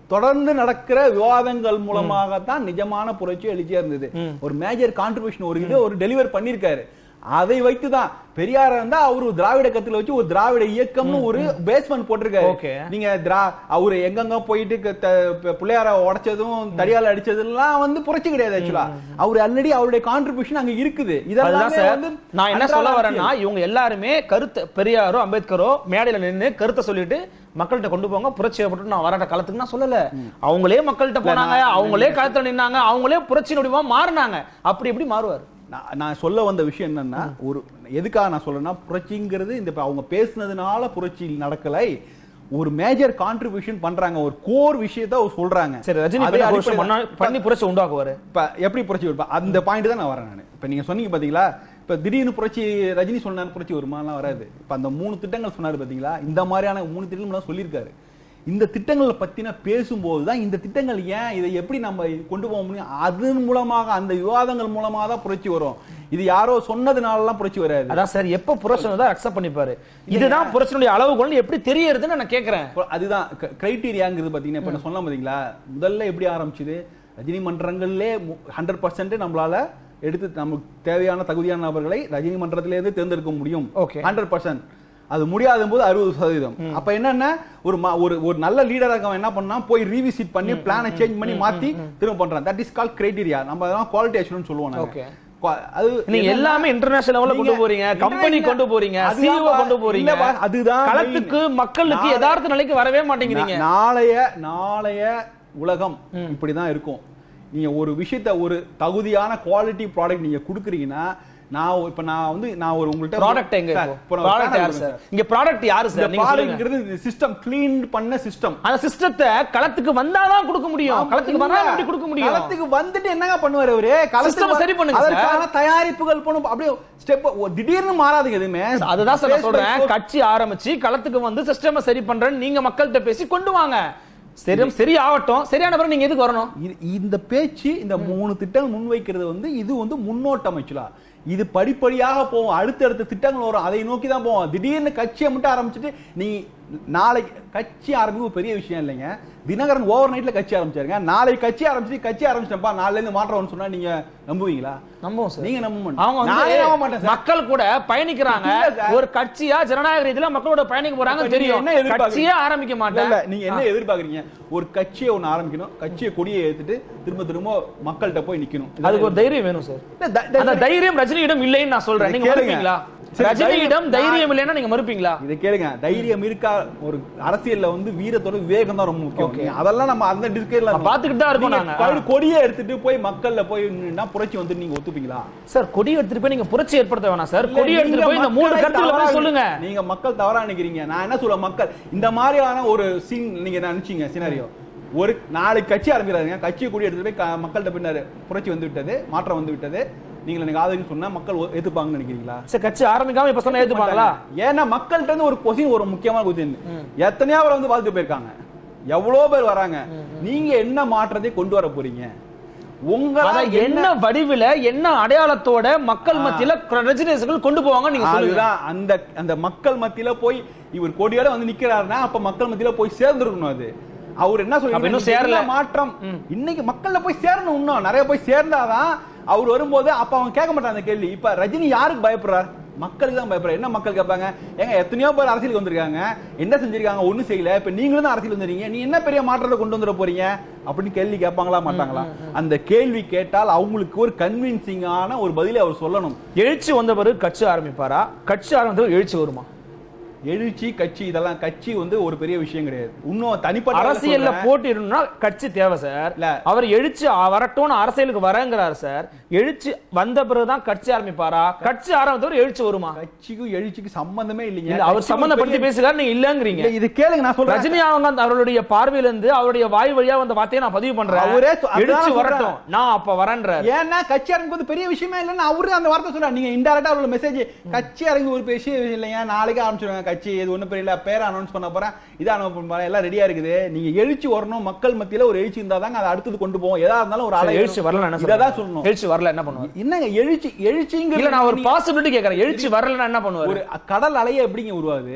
தொடர்ந்து நடக்கிற விவாதங்கள் மூலமாக தான் நிஜமான புரட்சி எழுச்சியா இருந்தது ஒரு மேஜர் கான்ட்ரிபியூஷன் ஒரு இது ஒரு டெலிவர் பண்ணிருக்காரு அதை வைத்து தான் பெரியார இருந்தா அவரு திராவிட கத்துல வச்சு ஒரு திராவிட இயக்கம்னு ஒரு பேஸ்மெண்ட் போட்டிருக்காரு Okay. நீங்க திரா அவரு எங்கெங்க போயிட்டு க- த- ப- பிள்ளையார உடைச்சதும் தடியால அடிச்சதெல்லாம் வந்து புரட்சி கிடையாது ஆக்சுவலா அவர் ஆல்ரெடி அவருடைய கான்ட்ரிபியூஷன் அங்க இருக்குது அதுதான் இதெல்லாம் சார் வந்து நான் என்ன சொல்ல அன்றாட வரேன்னா இவங்க எல்லாருமே கருத்து பெரியாரோ அம்பேத்கரோ மேடையில நின்னு கருத்தை சொல்லிட்டு மக்கள்கிட்ட கொண்டு போங்க புரட்சி ஏற்பட்டு நான் வராட்ட காலத்துக்கு நான் சொல்லல அவங்களே மக்கள்கிட்ட போனாங்க அவங்களே களத்துல நின்னாங்க அவங்களே புரட்சி நொடிவா மாறினாங்க அப்படி எப்படி மாறுவார் நான் நான் சொல்ல வந்த விஷயம் என்னன்னா ஒரு எதுக்காக நான் சொல்றேன்னா புரட்சிங்கிறது இந்த இப்ப அவங்க பேசுனதுனால புரட்சி நடக்கலை ஒரு மேஜர் கான்ட்ரிபியூஷன் பண்றாங்க ஒரு கோர் விஷயத்த அவர் சொல்றாங்க சரி ரஜினி அதே பண்ண புரட்சி அடிப்படையில- பண்ணா- பண்ணி புரட்சி உண்டாக்குவாரு இப்ப எப்படி புரட்சி வருப்பா அந்த பாயிண்ட் தான் நான் வரேன் நான் இப்ப நீங்க சொன்னீங்க பாத்தீங்களா இப்ப திடீர்னு புரட்சி ரஜினி சொன்னாரு புரட்சி வருமாலாம் வராது இப்ப அந்த மூணு திட்டங்கள் சொன்னாரு பாத்தீங்களா இந்த மாதிரியான மூணு திட்டங்கள் சொல்லியிருக்காரு இந்த திட்டங்களை பத்தின பேசும்போது தான் இந்த திட்டங்கள் ஏன் இதை எப்படி நம்ம கொண்டு போக முடியும் அதன் மூலமாக அந்த விவாதங்கள் மூலமாக தான் புரட்சி வரும் இது யாரோ சொன்னதுனாலலாம் புரட்சி வராது அதான் சார் எப்ப புரட்சி தான் அக்செப்ட் பண்ணிப்பாரு இதுதான் புரட்சியுடைய அளவுகோல் எப்படி தெரியறதுன்னு நான் கேக்குறேன் இப்போ அதுதான் கிரைட்டீரியாங்கிறது பாத்தீங்கன்னா இப்ப நான் சொன்ன பாத்தீங்களா முதல்ல எப்படி ஆரம்பிச்சது ரஜினி மன்றங்கள்லே ஹண்ட்ரட் பர்சன்ட் நம்மளால எடுத்து நமக்கு தேவையான தகுதியான நபர்களை ரஜினி மன்றத்திலேருந்து தேர்ந்தெடுக்க முடியும் Okay. ஹண்ட்ரட் பர்சன்ட் அது முடியாத போது அறுபது சதவீதம் அப்ப என்னன்னா ஒரு ம- ஒரு ஒரு நல்ல லீடரா இருக்கவன் என்ன பண்ணா போய் ரீவிசிட் பண்ணி பிளானை சேஞ்ச் பண்ணி மாத்தி திரும்ப பண்றான் தட் இஸ் கால் கிரைட்டீரியா நம்ம அதெல்லாம் குவாலிட்டி அஷூரன்ஸ் சொல்லுவோம் நாங்க. Okay. Qua- அது நீங்க என்னன்னா- எல்லாமே இன்டர்நேஷனல் லெவல்ல கொண்டு நீங்க- போறீங்க இல்ல, கம்பெனி இல்ல. கொண்டு போறீங்க அதுதான் சிஓ பா- கொண்டு போறீங்க இல்ல பா, அதுதான் களத்துக்கு main. மக்களுக்கு நாளை- யதார்த்த நிலைக்கு வரவே மாட்டேங்கிறீங்க நா- நாளைய நாளைய உலகம் இப்படிதான் இருக்கும் நீங்க ஒரு விஷயத்த ஒரு தகுதியான குவாலிட்டி ப்ராடக்ட் நீங்க குடுக்குறீங்கன்னா நான் இப்ப நான் வந்து நான் ஒரு உங்கள்ட்ட ப்ராடக்ட் எங்க சார், இப்போ இப்ப நான் ஒரு ப்ராடக்ட் panel யாரு கொடுக்குறேன் சார் இங்க ப்ராடக்ட் யாரு இந்த சார் நீங்க சொல்லுங்க ப்ராடக்ட்ங்கிறது சிஸ்டம் க்ளீன் பண்ண சிஸ்டம் அந்த சிஸ்டத்தை களத்துக்கு வந்தாதான் கொடுக்க முடியும் களத்துக்கு வராம எப்படி கொடுக்க முடியும் களத்துக்கு வந்துட்டு என்னங்க பண்ணுவாரு அவரு System சரி பண்ணுங்க சார். அதற்கான தயாரிப்புகள் பண்ணும் அப்படியே ஸ்டெப் திடீர்னு மாறாதுங்க எதுவுமே அதுதான் சார் நான் Phase by சொல்றேன் phase. கட்சி ஆரம்பிச்சு களத்துக்கு வந்து சிஸ்டமை சரி பண்றேன்னு நீங்க மக்கள்கிட்ட பேசி கொண்டு வாங்க சரி சரி ஆகட்டும் சரியான பிறகு நீங்க எதுக்கு வரணும் இது- இந்த பேச்சு இந்த மூணு திட்டங்கள் முன்வைக்கிறது வந்து இது வந்து முன்னோட்டம் ஆக்சுவலா இது படிப்படியாக போவோம் அடுத்தடுத்த திட்டங்கள் வரும் அதை நோக்கி தான் போவோம் திடீர்னு கட்சியை மட்டும் ஆரம்பிச்சுட்டு நீ நாளைக்கு கட்சி ஆரம்பிக்கும் ஒரு பெரிய விஷயம் இல்லைங்க தினகரன் ஓவர் நைட்ல கட்சி ஆரம்பிச்சாருங்க நாளைக்கு கட்சி ஆரம்பிச்சு கட்சி ஆரம்பிச்சிட்டப்பா நாளைல இருந்து மாற்றம்னு சொன்னா நீங்க நம்புவீங்களா நம்புவோம் சார் நீங்க நம்ப மாட்டீங்க. அவங்க நானே நம்ப மாட்டேன் வந்து சார். மக்கள் கூட பயணிக்கிறாங்க இல்ல சார். ஒரு கட்சியா ஜனநாயக ரீதியில மக்களோட பயணிக்க போறாங்க அப்ப நீங்க தெரியும் என்ன எதிர்பார்க்கறீங்க? கட்சியே ஆரம்பிக்க இல்ல, மாட்டேன் இல்ல, நீங்க என்ன எதிர்பார்க்கறீங்க ஒரு கட்சியை ஒண்ணு ஆரம்பிக்கணும் கட்சியை கொடியை ஏத்துட்டு திரும்ப திரும்ப மக்கள்கிட்ட போய் நிக்கணும் அதுக்கு ஒரு தைரியம் வேணும் சார் இல்ல, த- த- அந்த தைரியம் ரஜினியிடம் இல்லைன்னு நான் சொல்றேன் நீங்க கேளுங்க. மறுப்பீங்களா சரி, ரஜினியிடம் தைரியம் தைரியம் இல்லைன்னா நீங்க மறுப்பீங்களா இதை கேளுங்க தைரியம் இருக்கா ஒரு அரசியல்ல வந்து வீரத்தோட விவேகம் தான் ரொம்ப முக்கியம் Okay. அதெல்லாம் நம்ம அந்த டிஸ்கேட்ல பார்த்துக்கிட்டு தான் இருக்கோம் நாங்க. கொடியை எடுத்துட்டு போய் மக்கள்ல போய் நின்னா புரட்சி வந்து நீங்க ஒத்துப்பீங்களா சார் கொடி எடுத்துட்டு போய் நீங்க புரட்சி ஏற்படுத்த வேணாம் சார் இல்ல, கொடி நீங்க எடுத்துட்டு போய் இந்த மூணு மக்களை கருத்துக்களை தவறா போய் சொல்லுங்க நீங்க மக்கள் தவறா நினைக்கிறீங்க நான் என்ன சொல்ல மக்கள் இந்த மாதிரியான ஒரு சீன் நீங்க நினைச்சீங்க சினாரியோ ஒரு நாளைக்கு கட்சி ஆரம்பிக்கிறாருங்க கட்சியை கூடி எடுத்துட்டு போய் க- மக்கள்கிட்ட பின்னாரு புரட்சி வந்து விட்டது மாற்றம் வந்து விட்டது நீங்கள் எனக்கு ஆதரவு சொன்னா மக்கள் ஒ- ஏத்துப்பாங்கன்னு நினைக்கிறீங்களா சார் கட்சி ஆரம்பிக்காம இப்ப சொன்னா ஏத்துப்பாங்களா ஏன்னா மக்கள்கிட்ட இருந்து ஒரு கொஸ்டின் ஒரு முக்கியமான கொஸ்டின் எத்தனையோ பேர் வந்து பார்த்துட்டு போயிருக்காங்க எவ்வளவு பேர் வராங்க நீங்க என்ன மாற்றத்தை கொண்டு வர போறீங்க உங்களால அதான் என்ன வடிவில என்ன அடையாளத்தோட மக்கள் மத்தியில ரஜினிஸ்கள் கொண்டு போவாங்க நீங்க சொல்லுங்க அதுதான் அந்த அந்த மக்கள் மத்தியில போய் இவர் கொடியோட வந்து நிக்கிறாருன்னா அப்ப மக்கள் மத்தியில போய் சேர்ந்துருக்கணும் அது அவர் என்ன அப்ப இன்னும் சொல்றீங்க சேரல. மாற்றம் இன்னைக்கு மக்கள்ல போய் சேரணும் இன்னும் நிறைய போய் சேர்ந்தாதான் அவர் வரும்போது அப்ப அவங்க கேட்க மாட்டாங்க அந்த கேள்வி இப்ப ரஜினி யாருக்கு பயப்படுறார் மக்களுக்கு தான் பயப்படுறாரு என்ன மக்கள் கேட்பாங்க ஏங்க எத்தனையோ பேர் அரசியலுக்கு வந்திருக்காங்க என்ன செஞ்சிருக்காங்க ஒண்ணும் செய்யல இப்ப நீங்களும் தான் அரசியல் வந்துறீங்க நீ என்ன பெரிய மாற்றத்தை கொண்டு வந்துட போறீங்க அப்படின்னு கேள்வி கேட்பாங்களா மாட்டாங்களா அந்த கேள்வி கேட்டால் அவங்களுக்கு ஒரு கன்வின்சிங்கான ஒரு பதிலை அவர் சொல்லணும் எழுச்சி வந்த பிறகு கட்சி ஆரம்பிப்பாரா கட்சி ஆரம்பித்த பிறகு எழுச்சி வருமா எழுச்சி கட்சி இதெல்லாம் கட்சி வந்து ஒரு பெரிய விஷயம் கிடையாது இன்னும் தனிப்பட்ட அரசியல்ல சொல்றேன். போட்டிடணும்னா கட்சி தேவை சார் இல்ல. அவர் எழுச்சி வரட்டும்னு அரசியலுக்கு வரங்கிறார் சார் எழுச்சி வந்த பிறகுதான் கட்சி ஆரம்பிப்பாரா கட்சி ஆரம்பித்தவர் எழுச்சி வருமா கட்சிக்கும் எழுச்சிக்கு சம்பந்தமே இல்லைங்க இல்ல அவர் கட்சி ஒரு சம்பந்தப்படுத்தி பெரிய- பேசுகிறார் நீங்க இல்லங்கிறீங்க இல்ல, இது கேளுங்க நான் சொல்றேன் ரஜினி அவங்க அந்த அவருடைய பார்வையில இருந்து அவருடைய வாய் வழியா வந்த வார்த்தையை நான் பதிவு பண்றேன் அவரே சொ- அதான் எழுச்சி நான் வரட்டும் சொல்றேன். நான் அப்ப வரேன்றார் ஏன்னா கட்சி அரங்கும்போது பெரிய விஷயமே இல்லைன்னு அவரு அந்த வார்த்தை சொல்றாரு நீங்க இன்டெரக்டா அவரோட மெசேஜ் கட்சி அரங்கு ஒரு பெரிய விஷயம் இல்லைங்க நாளைக்கு ஆரம்பிச்சிருவாங்க கட்சி இது ஒண்ணும் பெரிய இல்ல பேர் அனௌன்ஸ் பண்ண போறேன் இதை அனௌன்ஸ் பண்ண போறேன் எல்லாம் ரெடியா இருக்குது நீங்க எழுச்சி வரணும் மக்கள் மத்தியில ஒரு எழுச்சி இருந்தா தாங்க அதை அடுத்தது கொண்டு போவோம் எதா இருந்தாலும் ஒரு அலை எழுச்சி வரல என்ன இதான் சொல்லுங்க சொல்லணும் எழுச்சி வரல என்ன பண்ணுவார் என்னங்க எழுச்சி எழுச்சிங்கிறது இல்ல நான் ஒரு நீங்க- பாசிபிலிட்டி கேக்குறேன் எழுச்சி வரலன்னா என்ன பண்ணுவாரு ஒரு கடல் அலையே எப்படிங்க உருவாகுது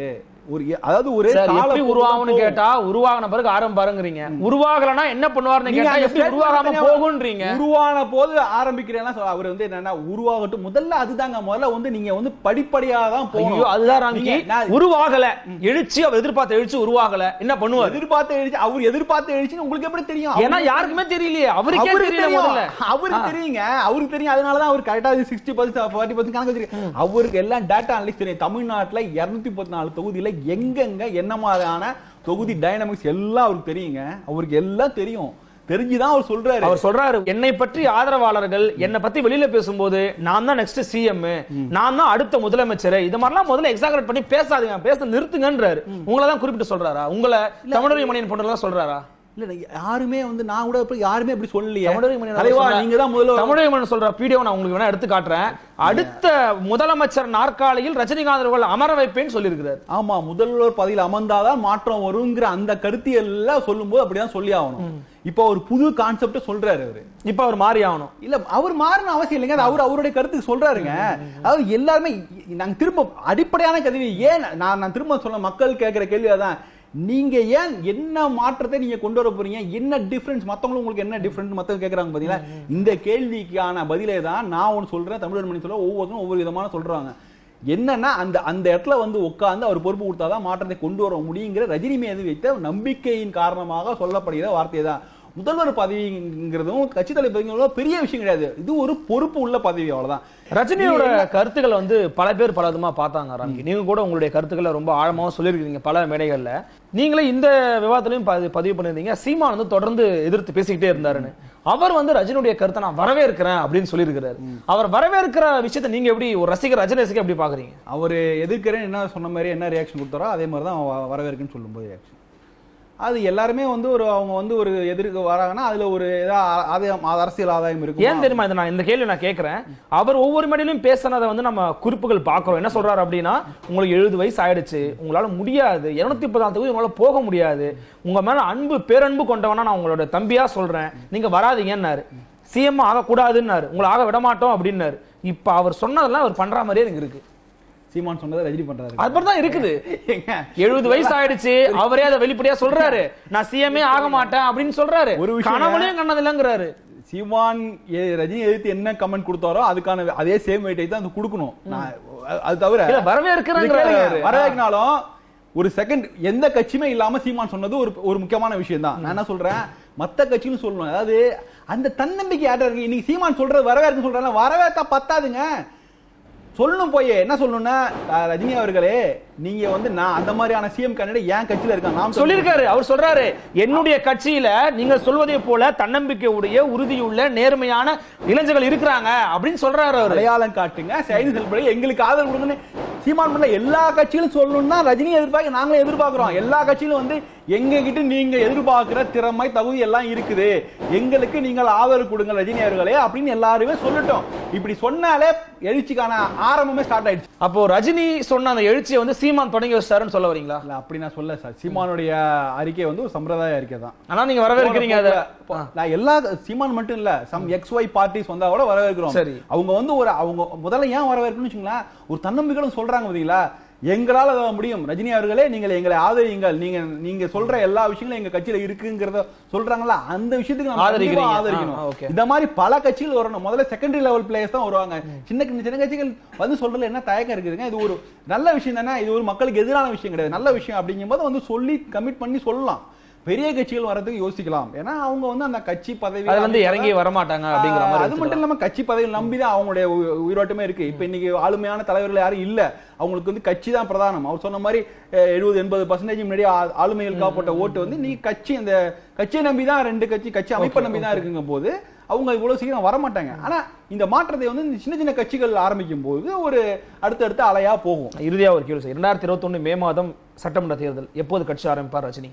ஒரு அதாவது ஒரு சார் எப்படி காலப்போக்குல உருவாகும்னு போகும். கேட்டா உருவாகின பிறகு ஆரம்பம் பாருங்கறீங்க உருவாகலனா என்ன பண்ணுவாருன்னு நீங்க கேட்டா அந்த எப்படி statement உருவாகாம தனியா போகுன்றீங்க உருவான போது ஆரம்பிக்கிறேன்னா சொல்ல- அவர் வந்து என்னன்னா உருவாகட்டும் முதல்ல அதுதாங்க முதல்ல வந்து நீங்க வந்து படிப்படியா தான் ஐயோ போகணும் அதுதான் ராம்கி நீங்க- நான் உருவாகல எழுச்சி அவர் எதிர்பார்த்த எழுச்சி உருவாகல என்ன பண்ணுவாரு எதிர்பார்த்த எழுச்சி அவர் எதிர்பார்த்த எழுச்சின்னு உங்களுக்கு எப்படி தெரியும் ஏன்னா யாருக்குமே தெரியலையே அவருக்கே அவருக்கு தெரியல தெரியும். முதல்ல அவருக்கு தெரியுங்க அவருக்கு தெரியும் அதனாலதான் அவர் கரெக்டா சிக்ஸ்டி பர்சன்ட் ஃபார்ட்டி பர்சன்ட் கணக்கு வச்சிருக்கு அவருக்கு எல்லாம் டேட்டா அனலிஸ்ட் தெரியும் தமிழ்நாட்டுல இருநூத்தி பத்து நாலு தொகுதியில எங்கெங்க என்ன மாதிரியான தொகுதி டைனமிக்ஸ் எல்லாம் அவருக்கு தெரியுங்க அவருக்கு எல்லாம் தெரியும் தெரிஞ்சுதான் அவர் சொல்றாரு அவர் சொல்றாரு என்னை பற்றி ஆதரவாளர்கள் என்னை பத்தி வெளியில பேசும்போது நான் தான் நெக்ஸ்ட் சிஎம் நான் தான் அடுத்த முதலமைச்சர் இது மாதிரிலாம் முதல்ல எக்ஸாகரேட் பண்ணி பேசாதீங்க பேச நிறுத்துங்கன்றாரு உங்களை தான் குறிப்பிட்டு சொல்றாரா உங்களை தமிழக மணியன் பொண்ணு சொல்றாரா இல்ல இல்ல, யாருமே வந்து நான் கூட இப்ப யாருமே இப்படி சொல்லலையே தமிழக மணியன் தலைவா சொல்ற- நீங்க தான் முதல்ல தமிழக மன்னன் சொல்ற வீடியோ நான் உங்களுக்கு வேணா எடுத்து காட்டுறேன் அடுத்த முதலமைச்சர் நாற்காலியில் ரஜினிகாந்த் அவர்கள் அமர வைப்பேன்னு சொல்லியிருக்கிறார் ஆமா முதல்வர் பதவியில் அமர்ந்தாதான் மாற்றம் வருங்கிற அந்த கருத்து எல்லாம் சொல்லும்போது அப்படிதான் சொல்லி ஆகணும் இப்போ ஒரு புது கான்செப்ட் சொல்றாரு அவரு இப்ப அவர் மாறி ஆகணும் இல்ல அவர் மாறணும் அவசியம் இல்லைங்க அது அவர் அவருடைய கருத்துக்கு சொல்றாருங்க அதாவது எல்லாருமே நாங்க திரும்ப அடிப்படையான கதவி ஏன் நான் நான் திரும்ப சொல்ல மக்கள் கேட்கிற கேள்வி அதான் நீங்க ஏன் என்ன மாற்றத்தை நீங்க கொண்டு வர போறீங்க என்ன டிஃபரன்ஸ் மத்தவங்களும் உங்களுக்கு என்ன டிஃபரன்ஸ் மத்தவங்க கேக்குறாங்க பாத்தீங்களா இந்த கேள்விக்கான பதிலே தான் நான் ஒன்னு சொல்றேன் தமிழர் மணி சொல்ல ஒவ்வொருத்தரும் ஒவ்வொரு விதமான சொல்றாங்க என்னன்னா அந்த அந்த இடத்துல வந்து உட்கார்ந்து அவர் பொறுப்பு கொடுத்தாதான் மாற்றத்தை கொண்டு வர முடியுங்கிற ரஜினி மீது வைத்த நம்பிக்கையின் காரணமாக சொல்லப்படுகிற வார்த்தை தான் முதல்வர் பதவிங்கிறதும் கட்சி தலைவர் பெரிய விஷயம் கிடையாது இது ஒரு பொறுப்பு உள்ள பதவி அவ்வளவுதான் ரஜினியோட கருத்துக்களை வந்து பல பேர் பல விதமா பார்த்தாங்க ராம்கி நீங்க கூட உங்களுடைய கருத்துக்களை ரொம்ப ஆழமாவும் சொல்லியிருக்கீங்க பல மேடைகள்ல நீங்களே இந்த விவாதத்திலையும் பதி- பதிவு பண்ணிருந்தீங்க சீமான் வந்து தொடர்ந்து எதிர்த்து பேசிக்கிட்டே இருந்தாருன்னு அவர் வந்து ரஜினியுடைய கருத்தை நான் வரவேற்கிறேன் அப்படின்னு சொல்லியிருக்கிறாரு அவர் வரவேற்கிற விஷயத்தை நீங்க எப்படி ஒரு ரசிகர் ரஜினி ரசிகர் எப்படி பாக்குறீங்க அவர் எதிர்க்கிறேன் என்ன சொன்ன மாதிரி என்ன ரியாக்ஷன் கொடுத்தாரோ அதே மாதிரி தான் அவன் வரவேற்குன்னு சொல்லும்போது ரியாக்ஷன் அது எல்லாருமே வந்து ஒரு அவங்க வந்து ஒரு எதிர்க்க வராங்கன்னா அதுல ஒரு ஏதா ஆதாயம் அரசியல் ஆதாயம் இருக்கும் ஏன் தெரியுமா இதை நான் இந்த கேள்வி நான் கேட்கிறேன் அவர் ஒவ்வொரு மேடையிலும் பேசினதை வந்து நம்ம குறிப்புகள் பார்க்கிறோம் என்ன சொல்றாரு அப்படின்னா உங்களுக்கு எழுபது வயசு ஆயிடுச்சு உங்களால முடியாது இருநூத்தி முப்பதாம் தொகுதி உங்களால போக முடியாது உங்க மேல அன்பு பேரன்பு கொண்டவனா நான் உங்களோட தம்பியா சொல்றேன் நீங்க வராதீங்கன்னாரு சிஎம் ஆகக்கூடாதுன்னாரு உங்களை ஆக விட மாட்டோம் அப்படின்னாரு இப்ப அவர் சொன்னதெல்லாம் அவர் பண்ற மாதிரியே எனக்கு இருக்கு சீமான் சொன்னதை ரஜினி பண்றாரு அது மாதிரி தான் இருக்குது ஏங்க, எழுபது வயசு ஆயிடுச்சு அவரே அதை வெளிப்படையா சொல்றாரு நான் சிஎம்ஏ ஆக மாட்டேன் அப்படின்னு சொல்றாரு ஒரு விஷயம் கனவுலயும் கண்ணதில்லைங்கிறாரு சீமான் எ- ரஜினி எதிர்த்து என்ன கமெண்ட் கொடுத்தாரோ அதுக்கான அதே சேம் வெயிட்டை தான் அது கொடுக்கணும் நான் அது தவிர இல்ல வரவேற்கிறேங்கிறாரு இது கேளுங்க, அவரு. வரவேற்கினாலும் ஒரு செகண்ட் எந்த கட்சியுமே இல்லாம சீமான் சொன்னது ஒரு ஒரு முக்கியமான விஷயம் தான் நான் என்ன சொல்றேன் மத்த கட்சின்னு சொல்லணும் அதாவது அந்த தன்னம்பிக்கை யார்ட்ட இருக்கு இன்னைக்கு சீமான் சொல்றது வரவேற்க சொல்றாங்க வரவேற்கா பத்தாதுங்க சொல்லணும் போய் என்ன சொல்லணும்னா அஹ், ரஜினி அவர்களே நீங்க வந்து நான் அந்த மாதிரியான சிஎம் கேண்டிடேட் என் கட்சியில இருக்கேன் நாம் சொல்லிருக்காரு அவர் சொல்றாரு என்னுடைய கட்சியில நீங்க சொல்வதை போல தன்னம்பிக்கையுடைய உறுதியுள்ள நேர்மையான இளைஞர்கள் இருக்கிறாங்க அப்படின்னு சொல்றாரு அவரு அடையாளம் காட்டுங்க செயல் செயல்பட எங்களுக்கு ஆதரவு கொடுங்கன்னு சீமான் பண்ணல எல்லா கட்சியிலும் சொல்லணும்னா ரஜினி எதிர்பார்க்க நாங்களும் எதிர்பார்க்கிறோம் எல்லா கட்சியிலும் வந்து எங்க கிட்ட நீங்க எதிர்பார்க்கிற திறமை தகுதி எல்லாம் இருக்குது எங்களுக்கு நீங்கள் ஆதரவு கொடுங்க ரஜினி அவர்களே அப்படின்னு எல்லாருமே சொல்லட்டும் இப்படி சொன்னாலே எழுச்சிக்கான ஆரம்பமே ஸ்டார்ட் ஆயிடுச்சு அப்போ ரஜினி சொன்ன அந்த எழுச்சியை வந்து சீமான் தொடங்கி வச்சாருன்னு சொல்ல வரீங்களா இல்ல அப்படி நான் சொல்ல சார் சீமானுடைய அறிக்கை வந்து ஒரு சம்பிரதாய அறிக்கை தான் ஆனா நீங்க வரவேற்கிறீங்க அதை போன- நான் எல்லா சீமான் மட்டும் இல்ல சம் எக்ஸ் ஒய் பார்ட்டிஸ் வந்தா கூட வரவேற்கிறோம் சரி. அவங்க வந்து ஒரு அவங்க முதல்ல ஏன் வரவேற்கணும்னு வச்சுங்களேன் ஒரு தன்னம்பிக்கையும் சொல்றாங்க பாத்தீங்களா எங்களால் அதை முடியும் ரஜினி அவர்களே நீங்கள் எங்களை ஆதரியுங்கள் நீங்க நீங்க சொல்ற எல்லா விஷயங்களும் எங்க கட்சியில இருக்குங்கிறத சொல்றாங்களா அந்த விஷயத்துக்கு நம்ம ஆதரிக்கிறீங்க. கண்டிப்பா ஆ, ஆதரிக்கணும் okay. இந்த மாதிரி பல கட்சிகள் வரணும் முதல்ல செகண்டரி லெவல் பிளேயர்ஸ் தான் வருவாங்க சின்ன சின்ன சின்ன கட்சிகள் வந்து சொல்றதுல என்ன தயக்கம் இருக்குதுங்க இது ஒரு நல்ல விஷயம் தானே இது ஒரு மக்களுக்கு எதிரான விஷயம் கிடையாது நல்ல விஷயம் அப்படிங்கும்போது வந்து சொல்லி கமிட் பண்ணி சொல்லலாம் பெரிய கட்சிகள் வர்றதுக்கு யோசிக்கலாம் ஏன்னா அவங்க வந்து அந்த கட்சி பதவி அது வந்து இறங்கி வரமாட்டாங்க அப்படிங்கிற மாதிரி அது மட்டும் இல்லாம கட்சி பதவி நம்பி தான் அவங்களுடைய உ- உயிரோட்டமே இருக்கு இப்ப இன்னைக்கு ஆளுமையான தலைவர்கள் யாரும் இல்ல அவங்களுக்கு வந்து கட்சி தான் பிரதானம் அவர் சொன்ன மாதிரி எழுபது எண்பது பர்சன்டேஜ் முன்னாடி ஆ- ஆளுமைகளுக்காக போட்ட ஓட்டு வந்து நீ கட்சி அந்த கட்சியை நம்பி தான் ரெண்டு கட்சி கட்சி அமைப்பை நம்பி தான் இருக்குங்க போது அவங்க இவ்வளவு சீக்கிரம் வர மாட்டாங்க ஆனா இந்த மாற்றத்தை வந்து இந்த சின்ன சின்ன கட்சிகள் ஆரம்பிக்கும் போது ஒரு அடுத்தடுத்த அலையா போகும் இறுதியா ஒரு கேள்வி சார் இரண்டாயிரத்தி இருபத்தொன்னு மே மாதம் சட்டமன்ற தேர்தல் எப்போது கட்சி ஆரம்பிப்பார் ரஜினி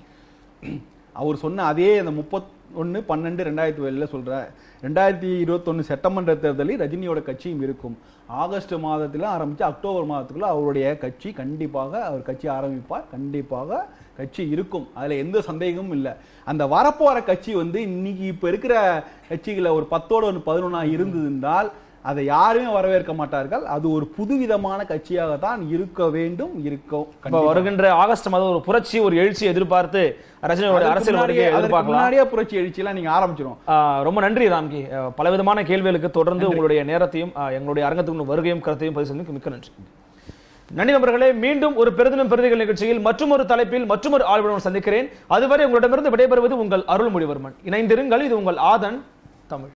அவர் சொன்ன அதே அந்த முப்பத்தொன்னு பன்னெண்டு ரெண்டாயிரத்தி ஏழுல சொல்ற ரெண்டாயிரத்தி இருபத்தொன்னு சட்டமன்ற தேர்தலில் ரஜினியோட கட்சியும் இருக்கும் ஆகஸ்ட் மாதத்துல ஆரம்பிச்சு அக்டோபர் மாதத்துக்குள்ள அவருடைய கட்சி கண்டிப்பாக அவர் கட்சி ஆரம்பிப்பார் கண்டிப்பாக கட்சி இருக்கும் அதுல எந்த சந்தேகமும் இல்லை அந்த வரப்போற கட்சி வந்து இன்னைக்கு இப்ப இருக்கிற கட்சிகளை ஒரு பத்தோட ஒரு பதினொன்னா இருந்தது என்றால் அதை யாருமே வரவேற்க மாட்டார்கள் அது ஒரு புதுவிதமான கட்சியாக தான் இருக்க வேண்டும் இருக்கும் இப்ப வருகின்ற ஆகஸ்ட் மாதம் ஒரு புரட்சி ஒரு எழுச்சி எதிர்பார்த்து ரஜினியோட அரசியல் வருகை எதிர்பார்க்கலாம் முன்னாடியே புரட்சி எழுச்சியெல்லாம் நீங்க ஆரம்பிச்சிடும் ஆ, ரொம்ப நன்றி ராம்கி ஆ, பலவிதமான கேள்விகளுக்கு தொடர்ந்து உங்களுடைய நேரத்தையும் ஆ, எங்களுடைய அரங்கத்துக்கு வருகையும் கருத்தையும் பதிவு செய்ததுக்கு மிக்க நன்றி நன்றி நண்பர்களே மீண்டும் ஒரு பெருதினம் பெருதிகள் நிகழ்ச்சியில் மற்றொரு தலைப்பில் மற்றொரு ஆழ்வுடன் சந்திக்கிறேன் அதுவரை உங்களிடமிருந்து விடைபெறுவது உங்கள் அருள்மொழிவர்மன் இணைந்திருங்கள் இது உங்கள் ஆதன் தமிழ்